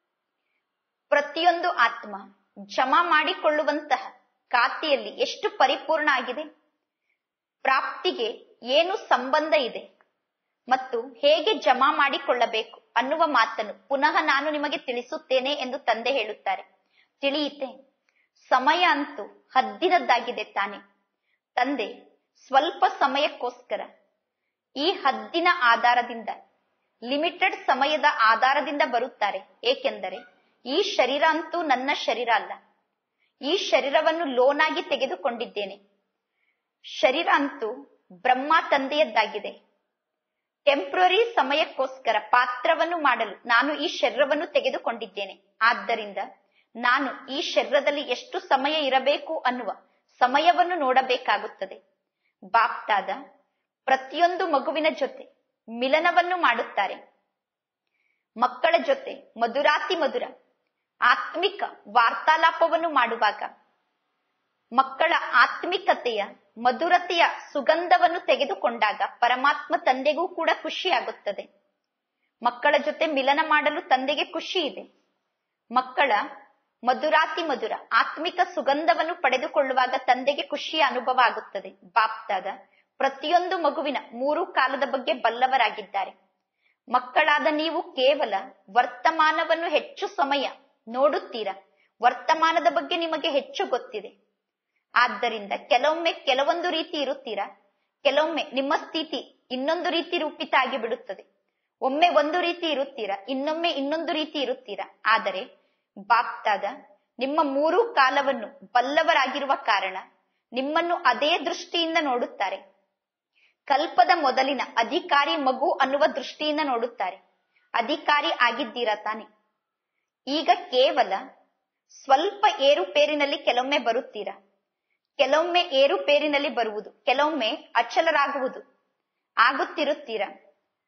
ಪ್ರತಿಯೊಂದು ಆತ್ಮ ಜಮಾ ಮಾಡಿಕೊಳ್ಳುವಂತಹ ಖಾತೆಯಲ್ಲಿ ಎಷ್ಟು ಪರಿಪೂರ್ಣ ಆಗಿದೆ ಪ್ರಾಪ್ತಿಗೆ ಏನು ಸಂಬಂಧ ಇದೆ ಮತ್ತು ಹೇಗೆ ಜಮಾ ಮಾಡಿಕೊಳ್ಳಬೇಕು ಅನ್ನುವ ಮಾತನ್ನು ಪುನಃ ನಾನು ನಿಮಗೆ ತಿಳಿಸುತ್ತೇನೆ ಎಂದು ತಂದೆ ಹೇಳುತ್ತಾರೆ ತಿಳಿಯಿತೆ ಸಮಯ ಅಂತೂ ಹದ್ದಿನದ್ದಾಗಿದೆ ತಾನೆ ತಂದೆ ಸ್ವಲ್ಪ ಸಮಯಕ್ಕೋಸ್ಕರ ಈ ಹದ್ದಿನ ಆಧಾರದಿಂದ ಲಿಮಿಟೆಡ್ ಸಮಯದ ಆಧಾರದಿಂದ ಬರುತ್ತಾರೆ ಏಕೆಂದರೆ ಈ ಶರೀರ ಅಂತೂ ನನ್ನ ಶರೀರ ಅಲ್ಲ ಈ ಶರೀರವನ್ನು ಲೋನಾಗಿ ತೆಗೆದುಕೊಂಡಿದ್ದೇನೆ ಶರೀರ ಅಂತೂ ಬ್ರಹ್ಮ ತಂದೆಯದ್ದಾಗಿದೆ ಟೆಂಪ್ರರಿ ಸಮಯಕ್ಕೋಸ್ಕರ ಪಾತ್ರವನ್ನು ಮಾಡಲು ನಾನು ಈ ಶರೀರವನ್ನು ತೆಗೆದುಕೊಂಡಿದ್ದೇನೆ ಆದ್ದರಿಂದ ನಾನು ಈ ಶರೀರದಲ್ಲಿ ಎಷ್ಟು ಸಮಯ ಇರಬೇಕು ಅನ್ನುವ ಸಮಯವನ್ನು ನೋಡಬೇಕಾಗುತ್ತದೆ ಬಾಪ್ತಾದ ಪ್ರತಿಯೊಂದು ಮಗುವಿನ ಜೊತೆ ಮಿಲನವನ್ನು ಮಾಡುತ್ತಾರೆ ಮಕ್ಕಳ ಜೊತೆ ಮಧುರಾತಿ ಮಧುರ ಆತ್ಮಿಕ ವಾರ್ತಾಲಾಪವನ್ನು ಮಾಡುವಾಗ ಮಕ್ಕಳ ಆತ್ಮಿಕತೆಯ ಮಧುರತೆಯ ಸುಗಂಧವನ್ನು ತೆಗೆದುಕೊಂಡಾಗ ಪರಮಾತ್ಮ ತಂದೆಗೂ ಕೂಡ ಖುಷಿಯಾಗುತ್ತದೆ ಮಕ್ಕಳ ಜೊತೆ ಮಿಲನ ಮಾಡಲು ತಂದೆಗೆ ಖುಷಿ ಇದೆ ಮಕ್ಕಳ ಮಧುರಾತಿ ಮಧುರ ಆತ್ಮಿಕ ಸುಗಂಧವನ್ನು ಪಡೆದುಕೊಳ್ಳುವಾಗ ತಂದೆಗೆ ಖುಷಿಯ ಅನುಭವ ಆಗುತ್ತದೆ ಬಾಪ್ತಾದ ಪ್ರತಿಯೊಂದು ಮಗುವಿನ ಮೂರು ಕಾಲದ ಬಗ್ಗೆ ಬಲ್ಲವರಾಗಿದ್ದಾರೆ ಮಕ್ಕಳಾದ ನೀವು ಕೇವಲ ವರ್ತಮಾನವನ್ನು ಹೆಚ್ಚು ಸಮಯ ನೋಡುತ್ತೀರಾ ವರ್ತಮಾನದ ಬಗ್ಗೆ ನಿಮಗೆ ಹೆಚ್ಚು ಗೊತ್ತಿದೆ ಆದ್ದರಿಂದ ಕೆಲವೊಮ್ಮೆ ಕೆಲವೊಂದು ರೀತಿ ಇರುತ್ತೀರಾ ಕೆಲವೊಮ್ಮೆ ನಿಮ್ಮ ಸ್ಥಿತಿ ಇನ್ನೊಂದು ರೀತಿ ರೂಪಿತ ಆಗಿ ಬಿಡುತ್ತದೆ ಒಮ್ಮೆ ಒಂದು ರೀತಿ ಇರುತ್ತೀರಾ ಇನ್ನೊಮ್ಮೆ ಇನ್ನೊಂದು ರೀತಿ ಇರುತ್ತೀರಾ ಆದರೆ ಬಾಪ್ತಾದ ನಿಮ್ಮ ಮೂರೂ ಕಾಲವನ್ನು ಬಲ್ಲವರಾಗಿರುವ ಕಾರಣ ನಿಮ್ಮನ್ನು ಅದೇ ದೃಷ್ಟಿಯಿಂದ ನೋಡುತ್ತಾರೆ ಕಲ್ಪದ ಮೊದಲಿನ ಅಧಿಕಾರಿ ಮಗು ಅನ್ನುವ ದೃಷ್ಟಿಯಿಂದ ನೋಡುತ್ತಾರೆ ಅಧಿಕಾರಿ ಆಗಿದ್ದೀರಾ ತಾನೆ ಈಗ ಕೇವಲ ಸ್ವಲ್ಪ ಏರುಪೇರಿನಲ್ಲಿ ಕೆಲವೊಮ್ಮೆ ಬರುತ್ತೀರಾ ಕೆಲವೊಮ್ಮೆ ಏರುಪೇರಿನಲ್ಲಿ ಬರುವುದು ಕೆಲವೊಮ್ಮೆ ಅಚಲರಾಗುವುದು ಆಗುತ್ತಿರುತ್ತೀರಾ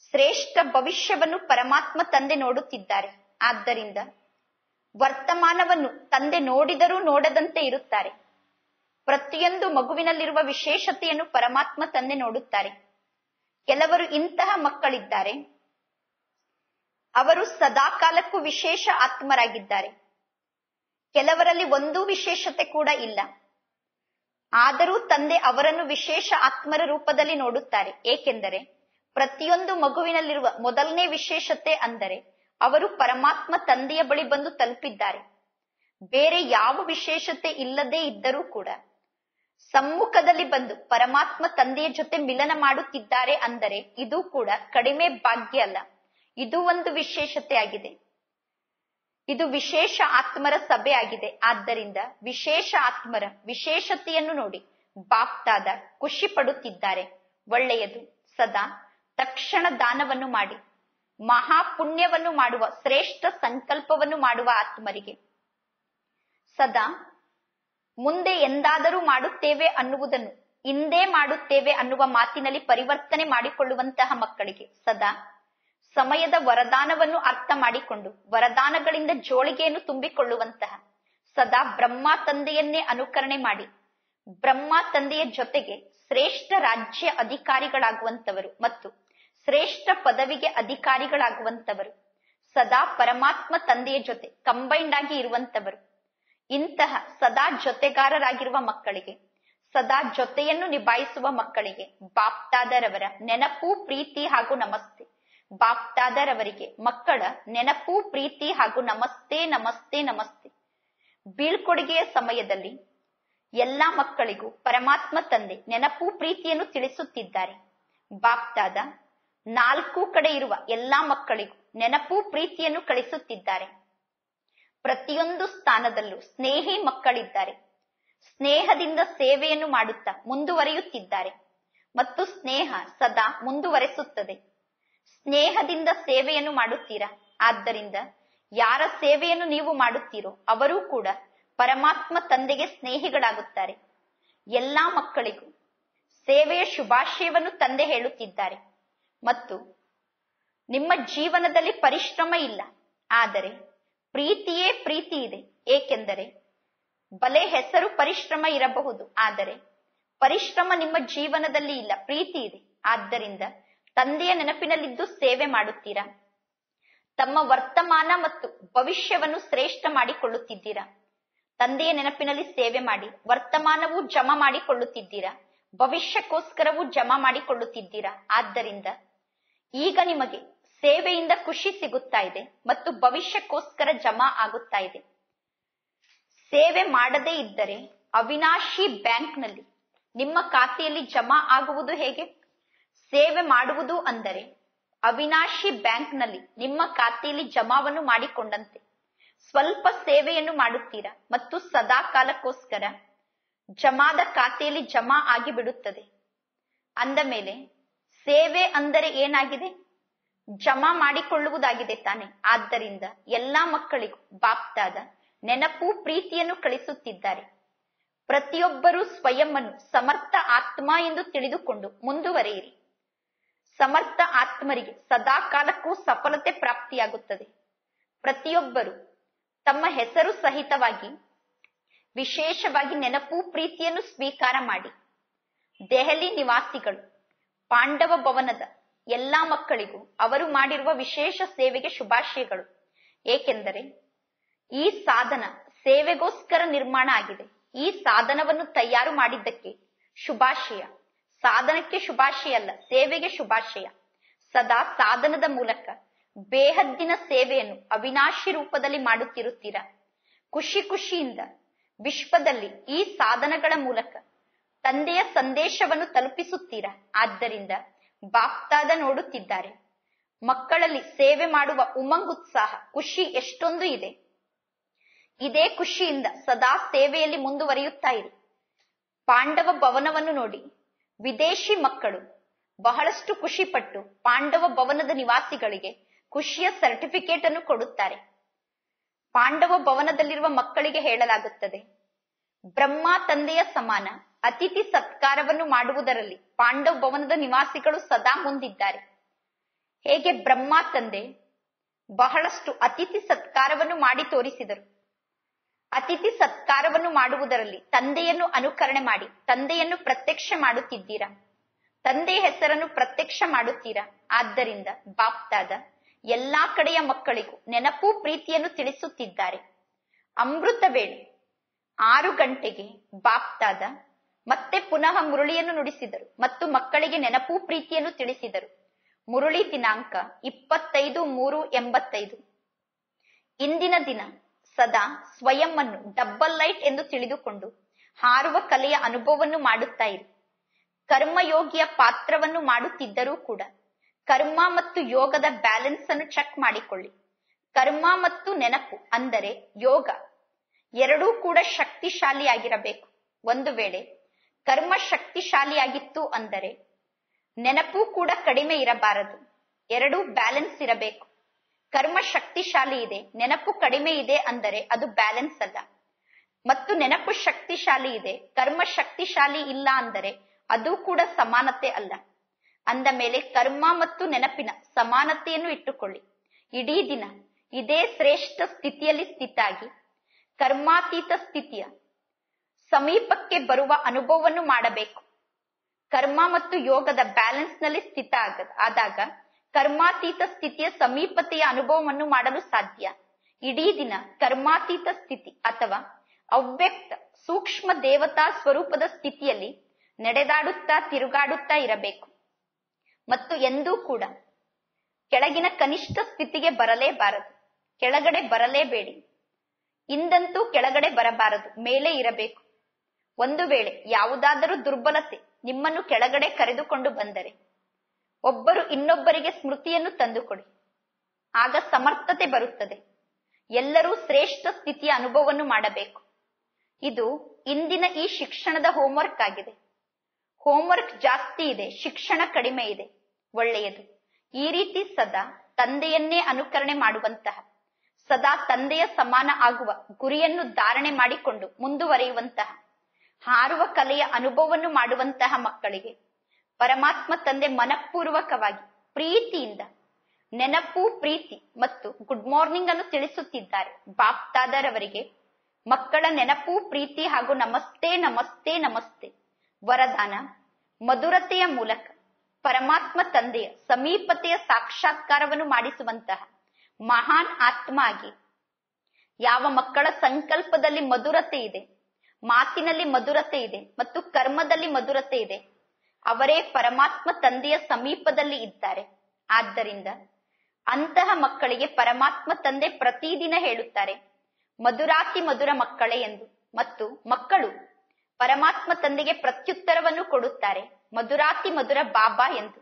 ಶ್ರೇಷ್ಠ ಭವಿಷ್ಯವನ್ನು ಪರಮಾತ್ಮ ತಂದೆ ನೋಡುತ್ತಿದ್ದಾರೆ ಆದ್ದರಿಂದ ವರ್ತಮಾನವನ್ನು ತಂದೆ ನೋಡಿದರೂ ನೋಡದಂತೆ ಇರುತ್ತಾರೆ ಪ್ರತಿಯೊಂದು ಮಗುವಿನಲ್ಲಿರುವ ವಿಶೇಷತೆಯನ್ನು ಪರಮಾತ್ಮ ತಂದೆ ನೋಡುತ್ತಾರೆ ಕೆಲವರು ಇಂತಹ ಮಕ್ಕಳಿದ್ದಾರೆ ಅವರು ಸದಾಕಾಲಕ್ಕೂ ವಿಶೇಷ ಆತ್ಮರಾಗಿದ್ದಾರೆ ಕೆಲವರಲ್ಲಿ ಒಂದೂ ವಿಶೇಷತೆ ಕೂಡ ಇಲ್ಲ ಆದರೂ ತಂದೆ ಅವರನ್ನು ವಿಶೇಷ ಆತ್ಮರ ರೂಪದಲ್ಲಿ ನೋಡುತ್ತಾರೆ ಏಕೆಂದರೆ ಪ್ರತಿಯೊಂದು ಮಗುವಿನಲ್ಲಿರುವ ಮೊದಲನೇ ವಿಶೇಷತೆ ಅಂದರೆ ಅವರು ಪರಮಾತ್ಮ ತಂದೆಯ ಬಳಿ ಬಂದು ತಲುಪಿದ್ದಾರೆ ಬೇರೆ ಯಾವ ವಿಶೇಷತೆ ಇಲ್ಲದೇ ಇದ್ದರೂ ಕೂಡ ಸಮ್ಮುಖದಲ್ಲಿ ಬಂದು ಪರಮಾತ್ಮ ತಂದೆಯ ಜೊತೆ ಮಿಲನ ಮಾಡುತ್ತಿದ್ದಾರೆ ಅಂದರೆ ಇದು ಕೂಡ ಕಡಿಮೆ ಭಾಗ್ಯ ಅಲ್ಲ ಇದು ಒಂದು ವಿಶೇಷತೆ ಆಗಿದೆ ಇದು ವಿಶೇಷ ಆತ್ಮರ ಸಭೆ ಆಗಿದೆ ಆದ್ದರಿಂದ ವಿಶೇಷ ಆತ್ಮರ ವಿಶೇಷತೆಯನ್ನು ನೋಡಿ ಬಾಪ್ತಾದ ಖುಷಿ ಪಡುತ್ತಿದ್ದಾರೆ ಒಳ್ಳೆಯದು ಸದಾ ತಕ್ಷಣ ದಾನವನ್ನು ಮಾಡಿ ಮಹಾಪುಣ್ಯವನ್ನು ಮಾಡುವ ಶ್ರೇಷ್ಠ ಸಂಕಲ್ಪವನ್ನು ಮಾಡುವ ಆತ್ಮರಿಗೆ ಸದಾ ಮುಂದೆ ಎಂದಾದರೂ ಮಾಡುತ್ತೇವೆ ಅನ್ನುವುದನ್ನು ಇಂದೇ ಮಾಡುತ್ತೇವೆ ಅನ್ನುವ ಮಾತಿನಲ್ಲಿ ಪರಿವರ್ತನೆ ಮಾಡಿಕೊಳ್ಳುವಂತಹ ಮಕ್ಕಳಿಗೆ ಸದಾ ಸಮಯದ ವರದಾನವನ್ನು ಅರ್ಥ ಮಾಡಿಕೊಂಡು ವರದಾನಗಳಿಂದ ಜೋಳಿಗೆಯನ್ನು ತುಂಬಿಕೊಳ್ಳುವಂತಹ ಸದಾ ಬ್ರಹ್ಮ ತಂದೆಯನ್ನೇ ಅನುಕರಣೆ ಮಾಡಿ ಬ್ರಹ್ಮ ತಂದೆಯ ಜೊತೆಗೆ ಶ್ರೇಷ್ಠ ರಾಜ್ಯ ಅಧಿಕಾರಿಗಳಾಗುವಂತವರು ಮತ್ತು ಶ್ರೇಷ್ಠ ಪದವಿಗೆ ಅಧಿಕಾರಿಗಳಾಗುವಂತವರು ಸದಾ ಪರಮಾತ್ಮ ತಂದೆಯ ಜೊತೆ ಕಂಬೈಂಡ್ ಆಗಿ ಇರುವಂತವರು ಇಂತಹ ಸದಾ ಜೊತೆಗಾರರಾಗಿರುವ ಮಕ್ಕಳಿಗೆ ಸದಾ ಜೊತೆಯನ್ನು ನಿಭಾಯಿಸುವ ಮಕ್ಕಳಿಗೆ ಬಾಪ್ತಾದರವರ ನೆನಪು ಪ್ರೀತಿ ಹಾಗೂ ನಮಸ್ತೆ ಬಾಪ್ತಾದರವರಿಗೆ ಮಕ್ಕಳ ನೆನಪು ಪ್ರೀತಿ ಹಾಗೂ ನಮಸ್ತೆ ನಮಸ್ತೆ ನಮಸ್ತೆ ಬೀಳ್ಕೊಡುಗೆಯ ಸಮಯದಲ್ಲಿ ಎಲ್ಲಾ ಮಕ್ಕಳಿಗೂ ಪರಮಾತ್ಮ ತಂದೆ ನೆನಪು ಪ್ರೀತಿಯನ್ನು ತಿಳಿಸುತ್ತಿದ್ದಾರೆ ಬಾಪ್ತಾದ ನಾಲ್ಕು ಕಡೆ ಇರುವ ಎಲ್ಲಾ ಮಕ್ಕಳಿಗೂ ನೆನಪು ಪ್ರೀತಿಯನ್ನು ಕಳಿಸುತ್ತಿದ್ದಾರೆ ಪ್ರತಿಯೊಂದು ಸ್ಥಾನದಲ್ಲೂ ಸ್ನೇಹಿ ಮಕ್ಕಳಿದ್ದಾರೆ ಸ್ನೇಹದಿಂದ ಸೇವೆಯನ್ನು ಮಾಡುತ್ತಾ ಮುಂದುವರಿಯುತ್ತಿದ್ದಾರೆ ಮತ್ತು ಸ್ನೇಹ ಸದಾ ಮುಂದುವರೆಸುತ್ತದೆ ಸ್ನೇಹದಿಂದ ಸೇವೆಯನ್ನು ಮಾಡುತ್ತೀರಾ ಆದ್ದರಿಂದ ಯಾರ ಸೇವೆಯನ್ನು ನೀವು ಮಾಡುತ್ತೀರೋ ಅವರೂ ಕೂಡ ಪರಮಾತ್ಮ ತಂದೆಗೆ ಸ್ನೇಹಿಗಳಾಗುತ್ತಾರೆ ಎಲ್ಲಾ ಮಕ್ಕಳಿಗೂ ಸೇವೆಯ ಶುಭಾಶಯವನ್ನು ತಂದೆ ಹೇಳುತ್ತಿದ್ದಾರೆ ಮತ್ತು ನಿಮ್ಮ ಜೀವನದಲ್ಲಿ ಪರಿಶ್ರಮ ಇಲ್ಲ ಆದರೆ ಪ್ರೀತಿಯೇ ಪ್ರೀತಿ ಇದೆ ಏಕೆಂದರೆ ಬಲೆ ಹೆಸರು ಪರಿಶ್ರಮ ಇರಬಹುದು ಆದರೆ ಪರಿಶ್ರಮ ನಿಮ್ಮ ಜೀವನದಲ್ಲಿ ಇಲ್ಲ ಪ್ರೀತಿ ಇದೆ ಆದ್ದರಿಂದ ತಂದೆಯ ನೆನಪಿನಲ್ಲಿದ್ದು ಸೇವೆ ಮಾಡುತ್ತೀರಾ ತಮ್ಮ ವರ್ತಮಾನ ಮತ್ತು ಭವಿಷ್ಯವನ್ನು ಶ್ರೇಷ್ಠ ಮಾಡಿಕೊಳ್ಳುತ್ತಿದ್ದೀರಾ ತಂದೆಯ ನೆನಪಿನಲ್ಲಿ ಸೇವೆ ಮಾಡಿ ವರ್ತಮಾನವೂ ಜಮಾ ಮಾಡಿಕೊಳ್ಳುತ್ತಿದ್ದೀರಾ ಭವಿಷ್ಯಕ್ಕೋಸ್ಕರವೂ ಜಮಾ ಮಾಡಿಕೊಳ್ಳುತ್ತಿದ್ದೀರಾ ಆದ್ದರಿಂದ ಈಗ ನಿಮಗೆ ಸೇವೆಯಿಂದ ಖುಷಿ ಸಿಗುತ್ತಾ ಇದೆ ಮತ್ತು ಭವಿಷ್ಯಕ್ಕೋಸ್ಕರ ಜಮಾ ಆಗುತ್ತಾ ಇದೆ ಸೇವೆ ಮಾಡದೇ ಇದ್ದರೆ ಅವಿನಾಶಿ ಬ್ಯಾಂಕ್ನಲ್ಲಿ ನಿಮ್ಮ ಖಾತೆಯಲ್ಲಿ ಜಮಾ ಆಗುವುದು ಹೇಗೆ ಸೇವೆ ಮಾಡುವುದು ಅಂದರೆ ಅವಿನಾಶಿ ಬ್ಯಾಂಕ್ನಲ್ಲಿ ನಿಮ್ಮ ಖಾತೆಯಲ್ಲಿ ಜಮಾವನ್ನು ಮಾಡಿಕೊಂಡಂತೆ ಸ್ವಲ್ಪ ಸೇವೆಯನ್ನು ಮಾಡುತ್ತೀರಾ ಮತ್ತು ಸದಾ ಕಾಲಕ್ಕೋಸ್ಕರ ಜಮಾದ ಖಾತೆಯಲ್ಲಿ ಜಮಾ ಆಗಿ ಬಿಡುತ್ತದೆ ಅಂದ ಮೇಲೆ ಸೇವೆ ಅಂದರೆ ಏನಾಗಿದೆ ಜಮಾ ಮಾಡಿಕೊಳ್ಳುವುದಾಗಿದೆ ತಾನೆ ಆದ್ದರಿಂದ ಎಲ್ಲಾ ಮಕ್ಕಳಿಗೂ ಬಾಪ್ತಾದ ನೆನಪು ಪ್ರೀತಿಯನ್ನು ಕಳಿಸುತ್ತಿದ್ದಾರೆ ಪ್ರತಿಯೊಬ್ಬರೂ ಸ್ವಯಂವನ್ನು ಸಮರ್ಥ ಆತ್ಮ ಎಂದು ತಿಳಿದುಕೊಂಡು ಮುಂದುವರಿಯಿರಿ ಸಮರ್ಥ ಆತ್ಮರಿಗೆ ಸದಾ ಕಾಲಕ್ಕೂ ಸಫಲತೆ ಪ್ರಾಪ್ತಿಯಾಗುತ್ತದೆ ಪ್ರತಿಯೊಬ್ಬರು ತಮ್ಮ ಹೆಸರು ಸಹಿತವಾಗಿ ವಿಶೇಷವಾಗಿ ನೆನಪು ಪ್ರೀತಿಯನ್ನು ಸ್ವೀಕಾರ ಮಾಡಿ ದೆಹಲಿ ನಿವಾಸಿಗಳು ಪಾಂಡವ ಭವನದ ಎಲ್ಲಾ ಮಕ್ಕಳಿಗೂ ಅವರು ಮಾಡಿರುವ ವಿಶೇಷ ಸೇವೆಗೆ ಶುಭಾಶಯಗಳು ಏಕೆಂದರೆ ಈ ಸಾಧನ ಸೇವೆಗೋಸ್ಕರ ನಿರ್ಮಾಣ ಆಗಿದೆ ಈ ಸಾಧನವನ್ನು ತಯಾರು ಮಾಡಿದ್ದಕ್ಕೆ ಶುಭಾಶಯ ಸಾಧನಕ್ಕೆ ಶುಭಾಶಯ ಅಲ್ಲ ಸೇವೆಗೆ ಶುಭಾಶಯ ಸದಾ ಸಾಧನದ ಮೂಲಕ ಬೇಹದ್ದಿನ ಸೇವೆಯನ್ನು ಅವಿನಾಶಿ ರೂಪದಲ್ಲಿ ಮಾಡುತ್ತಿರುತ್ತೀರಾ ಖುಷಿ ಖುಷಿಯಿಂದ ವಿಶ್ವದಲ್ಲಿ ಈ ಸಾಧನಗಳ ಮೂಲಕ ತಂದೆಯ ಸಂದೇಶವನ್ನು ತಲುಪಿಸುತ್ತೀರಾ ಆದ್ದರಿಂದ ಬಾಪ್ತಾದ ನೋಡುತ್ತಿದ್ದಾರೆ ಮಕ್ಕಳಲ್ಲಿ ಸೇವೆ ಮಾಡುವ ಉಮಂಗುತ್ಸಾಹ ಖುಷಿ ಎಷ್ಟೊಂದು ಇದೆ ಇದೇ ಖುಷಿಯಿಂದ ಸದಾ ಸೇವೆಯಲ್ಲಿ ಮುಂದುವರಿಯುತ್ತಾ ಇರಿ ಪಾಂಡವ ಭವನವನ್ನು ನೋಡಿ ವಿದೇಶಿ ಮಕ್ಕಳು ಬಹಳಷ್ಟು ಖುಷಿಪಟ್ಟು ಪಾಂಡವ ಭವನದ ನಿವಾಸಿಗಳಿಗೆ ಖುಷಿಯ ಸರ್ಟಿಫಿಕೇಟ್ ಅನ್ನು ಕೊಡುತ್ತಾರೆ ಪಾಂಡವ ಭವನದಲ್ಲಿರುವ ಮಕ್ಕಳಿಗೆ ಹೇಳಲಾಗುತ್ತದೆ ಬ್ರಹ್ಮ ತಂದೆಯ ಸಮಾನ ಅತಿಥಿ ಸತ್ಕಾರವನ್ನು ಮಾಡುವುದರಲ್ಲಿ ಪಾಂಡವ ಭವನದ ನಿವಾಸಿಗಳು ಸದಾ ಮುಂದಿದ್ದಾರೆ ಹೇಗೆ ಬ್ರಹ್ಮ ತಂದೆ ಬಹಳಷ್ಟು ಅತಿಥಿ ಸತ್ಕಾರವನ್ನು ಮಾಡಿ ತೋರಿಸಿದರು ಅತಿಥಿ ಸತ್ಕಾರವನ್ನು ಮಾಡುವುದರಲ್ಲಿ ತಂದೆಯನ್ನು ಅನುಕರಣೆ ಮಾಡಿ ತಂದೆಯನ್ನು ಪ್ರತ್ಯಕ್ಷ ಮಾಡುತ್ತಿದ್ದೀರಾ ತಂದೆ ಹೆಸರನ್ನು ಪ್ರತ್ಯಕ್ಷ ಮಾಡುತ್ತೀರಾ ಆದ್ದರಿಂದ ಬಾಪ್ತಾದ ಎಲ್ಲಾ ಕಡೆಯ ಮಕ್ಕಳಿಗೂ ನೆನಪು ಪ್ರೀತಿಯನ್ನು ತಿಳಿಸುತ್ತಿದ್ದಾರೆ ಅಮೃತ ವೇಳೆ ಆರು ಗಂಟೆಗೆ ಬಾಪ್ತಾದ ಮತ್ತೆ ಪುನಃ ಮುರುಳಿಯನ್ನು ನುಡಿಸಿದರು ಮತ್ತು ಮಕ್ಕಳಿಗೆ ನೆನಪು ಪ್ರೀತಿಯನ್ನು ತಿಳಿಸಿದರು ಮುರುಳಿ ದಿನಾಂಕ ಇಪ್ಪತ್ತೈದು ಮೂರು ಎಂಬತ್ತೈದು ಇಂದಿನ ದಿನ ಸದಾ ಸ್ವಯಂ ಅನ್ನು ಡಬ್ಬಲ್ ಲೈಟ್ ಎಂದು ತಿಳಿದುಕೊಂಡು ಹಾರುವ ಕಲೆಯ ಅನುಭವವನ್ನು ಮಾಡುತ್ತಾ ಇರಿ ಕರ್ಮಯೋಗಿಯ ಪಾತ್ರವನ್ನು ಮಾಡುತ್ತಿದ್ದರೂ ಕೂಡ ಕರ್ಮ ಮತ್ತು ಯೋಗದ ಬ್ಯಾಲೆನ್ಸ್ ಅನ್ನು ಚೆಕ್ ಮಾಡಿಕೊಳ್ಳಿ ಕರ್ಮ ಮತ್ತು ನೆನಪು ಅಂದರೆ ಯೋಗ ಎರಡೂ ಕೂಡ ಶಕ್ತಿಶಾಲಿಯಾಗಿರಬೇಕು ಒಂದು ವೇಳೆ ಕರ್ಮ ಶಕ್ತಿಶಾಲಿಯಾಗಿತ್ತು ಅಂದರೆ ನೆನಪು ಕೂಡ ಕಡಿಮೆ ಇರಬಾರದು ಎರಡೂ ಬ್ಯಾಲೆನ್ಸ್ ಇರಬೇಕು ಕರ್ಮ ಶಕ್ತಿಶಾಲಿ ಇದೆ ನೆನಪು ಕಡಿಮೆ ಇದೆ ಅಂದರೆ ಅದು ಬ್ಯಾಲೆನ್ಸ್ ಅಲ್ಲ ಮತ್ತು ನೆನಪು ಶಕ್ತಿಶಾಲಿ ಇದೆ ಕರ್ಮ ಶಕ್ತಿಶಾಲಿ ಇಲ್ಲ ಅಂದರೆ ಅದು ಕೂಡ ಸಮಾನತೆ ಅಲ್ಲ ಅಂದ ಮೇಲೆ ಕರ್ಮ ಮತ್ತು ನೆನಪಿನ ಸಮಾನತೆಯನ್ನು ಇಟ್ಟುಕೊಳ್ಳಿ ಇಡೀ ದಿನ ಇದೇ ಶ್ರೇಷ್ಠ ಸ್ಥಿತಿಯಲ್ಲಿ ಸ್ಥಿತಾಗಿ ಕರ್ಮಾತೀತ ಸ್ಥಿತಿಯ ಸಮೀಪಕ್ಕೆ ಬರುವ ಅನುಭವವನ್ನು ಮಾಡಬೇಕು ಕರ್ಮ ಮತ್ತು ಯೋಗದ ಬ್ಯಾಲೆನ್ಸ್ ನಲ್ಲಿ ಸ್ಥಿತ ಆಗ ಆದಾಗ ಕರ್ಮಾತೀತ ಸ್ಥಿತಿಯ ಸಮೀಪತೆಯ ಅನುಭವವನ್ನು ಮಾಡಲು ಸಾಧ್ಯ ಇಡೀ ದಿನ ಕರ್ಮಾತೀತ ಸ್ಥಿತಿ ಅಥವಾ ಅವ್ಯಕ್ತ ಸೂಕ್ಷ್ಮ ದೇವತಾ ಸ್ವರೂಪದ ಸ್ಥಿತಿಯಲ್ಲಿ ನಡೆದಾಡುತ್ತಾ ತಿರುಗಾಡುತ್ತಾ ಇರಬೇಕು ಮತ್ತು ಎಂದೂ ಕೂಡ ಕೆಳಗಿನ ಕನಿಷ್ಠ ಸ್ಥಿತಿಗೆ ಬರಲೇಬಾರದು ಕೆಳಗಡೆ ಬರಲೇಬೇಡಿ ಇಂದಂತೂ ಕೆಳಗಡೆ ಬರಬಾರದು ಮೇಲೆ ಇರಬೇಕು ಒಂದು ವೇಳೆ ಯಾವುದಾದರೂ ದುರ್ಬಲತೆ ನಿಮ್ಮನ್ನು ಕೆಳಗಡೆ ಕರೆದುಕೊಂಡು ಬಂದರೆ ಒಬ್ಬರು ಇನ್ನೊಬ್ಬರಿಗೆ ಸ್ಮೃತಿಯನ್ನು ತಂದುಕೊಡಿ ಆಗ ಸಮರ್ಥತೆ ಬರುತ್ತದೆ ಎಲ್ಲರೂ ಶ್ರೇಷ್ಠ ಸ್ಥಿತಿಯ ಅನುಭವವನ್ನು ಮಾಡಬೇಕು ಇದು ಇಂದಿನ ಈ ಶಿಕ್ಷಣದ ಹೋಮ್ವರ್ಕ್ ಆಗಿದೆ ಹೋಮ್ವರ್ಕ್ ಜಾಸ್ತಿ ಇದೆ ಶಿಕ್ಷಣ ಕಡಿಮೆ ಇದೆ ಒಳ್ಳೆಯದು ಈ ರೀತಿ ಸದಾ ತಂದೆಯನ್ನೇ ಅನುಕರಣೆ ಮಾಡುವಂತಹ ಸದಾ ತಂದೆಯ ಸಮಾನ ಆಗುವ ಗುರಿಯನ್ನು ಧಾರಣೆ ಮಾಡಿಕೊಂಡು ಮುಂದುವರಿಯುವಂತಹ ಹಾರುವ ಕಲೆಯ ಅನುಭವವನ್ನು ಮಾಡುವಂತಹ ಮಕ್ಕಳಿಗೆ ಪರಮಾತ್ಮ ತಂದೆ ಮನಪೂರ್ವಕವಾಗಿ ಪ್ರೀತಿಯಿಂದ ನೆನಪು ಪ್ರೀತಿ ಮತ್ತು ಗುಡ್ ಮಾರ್ನಿಂಗ್ ಅನ್ನು ತಿಳಿಸುತ್ತಿದ್ದಾರೆ ಬಾಪ್ತಾದರವರಿಗೆ ಮಕ್ಕಳ ನೆನಪು ಪ್ರೀತಿ ಹಾಗೂ ನಮಸ್ತೆ ನಮಸ್ತೆ ನಮಸ್ತೆ ವರದಾನ ಮಧುರತೆಯ ಮೂಲಕ ಪರಮಾತ್ಮ ತಂದೆಯ ಸಮೀಪತೆಯ ಸಾಕ್ಷಾತ್ಕಾರವನ್ನು ಮಾಡಿಸುವಂತಹ ಮಹಾನ್ ಆತ್ಮ ಆಗಿ ಯಾವ ಮಕ್ಕಳ ಸಂಕಲ್ಪದಲ್ಲಿ ಮಧುರತೆ ಇದೆ ಮಾತಿನಲ್ಲಿ ಮಧುರತೆ ಇದೆ ಮತ್ತು ಕರ್ಮದಲ್ಲಿ ಮಧುರತೆ ಇದೆ ಅವರೇ ಪರಮಾತ್ಮ ತಂದೆಯ ಸಮೀಪದಲ್ಲಿ ಇದ್ದಾರೆ ಆದ್ದರಿಂದ ಅಂತಹ ಮಕ್ಕಳಿಗೆ ಪರಮಾತ್ಮ ತಂದೆ ಪ್ರತಿದಿನ ಹೇಳುತ್ತಾರೆ ಮಧುರಾತಿ ಮಧುರ ಮಕ್ಕಳೇ ಎಂದು ಮತ್ತು ಮಕ್ಕಳು ಪರಮಾತ್ಮ ತಂದೆಗೆ ಪ್ರತ್ಯುತ್ತರವನ್ನು ಕೊಡುತ್ತಾರೆ ಮಧುರಾತಿ ಮಧುರ ಬಾಬಾ ಎಂದು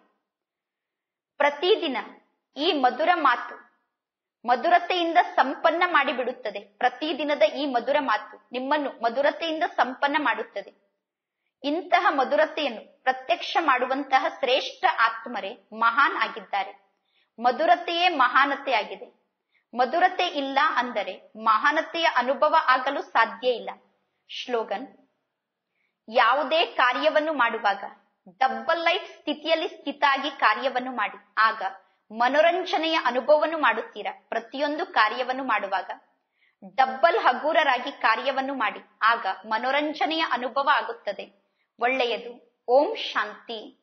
ಪ್ರತಿದಿನ ಈ ಮಧುರ ಮಾತು ಮಧುರತೆಯಿಂದ ಸಂಪನ್ನ ಮಾಡಿಬಿಡುತ್ತದೆ ಪ್ರತಿದಿನದ ಈ ಮಧುರ ಮಾತು ನಿಮ್ಮನ್ನು ಮಧುರತೆಯಿಂದ ಸಂಪನ್ನ ಮಾಡುತ್ತದೆ ಇಂತಹ ಮಧುರತೆಯನ್ನು ಪ್ರತ್ಯಕ್ಷ ಮಾಡುವಂತಹ ಶ್ರೇಷ್ಠ ಆತ್ಮರೇ ಮಹಾನ್ ಆಗಿದ್ದಾರೆ ಮಧುರತೆಯೇ ಮಹಾನತೆ ಆಗಿದೆ ಮಧುರತೆ ಇಲ್ಲ ಅಂದರೆ ಮಹಾನತೆಯ ಅನುಭವ ಆಗಲು ಸಾಧ್ಯ ಇಲ್ಲ ಶ್ಲೋಗನ್ ಯಾವುದೇ ಕಾರ್ಯವನ್ನು ಮಾಡುವಾಗ ಡಬ್ಬಲ್ ಲೈಟ್ ಸ್ಥಿತಿಯಲ್ಲಿ ಸ್ಥಿತ ಆಗಿ ಕಾರ್ಯವನ್ನು ಮಾಡಿ ಆಗ ಮನೋರಂಜನೆಯ ಅನುಭವವನ್ನು ಮಾಡುತ್ತೀರಾ ಪ್ರತಿಯೊಂದು ಕಾರ್ಯವನ್ನು ಮಾಡುವಾಗ ಡಬ್ಬಲ್ ಹಗೂರರಾಗಿ ಕಾರ್ಯವನ್ನು ಮಾಡಿ ಆಗ ಮನೋರಂಜನೆಯ ಅನುಭವ ಆಗುತ್ತದೆ ಒಳ್ಳೆಯದು ಓಂ ಶಾಂತಿ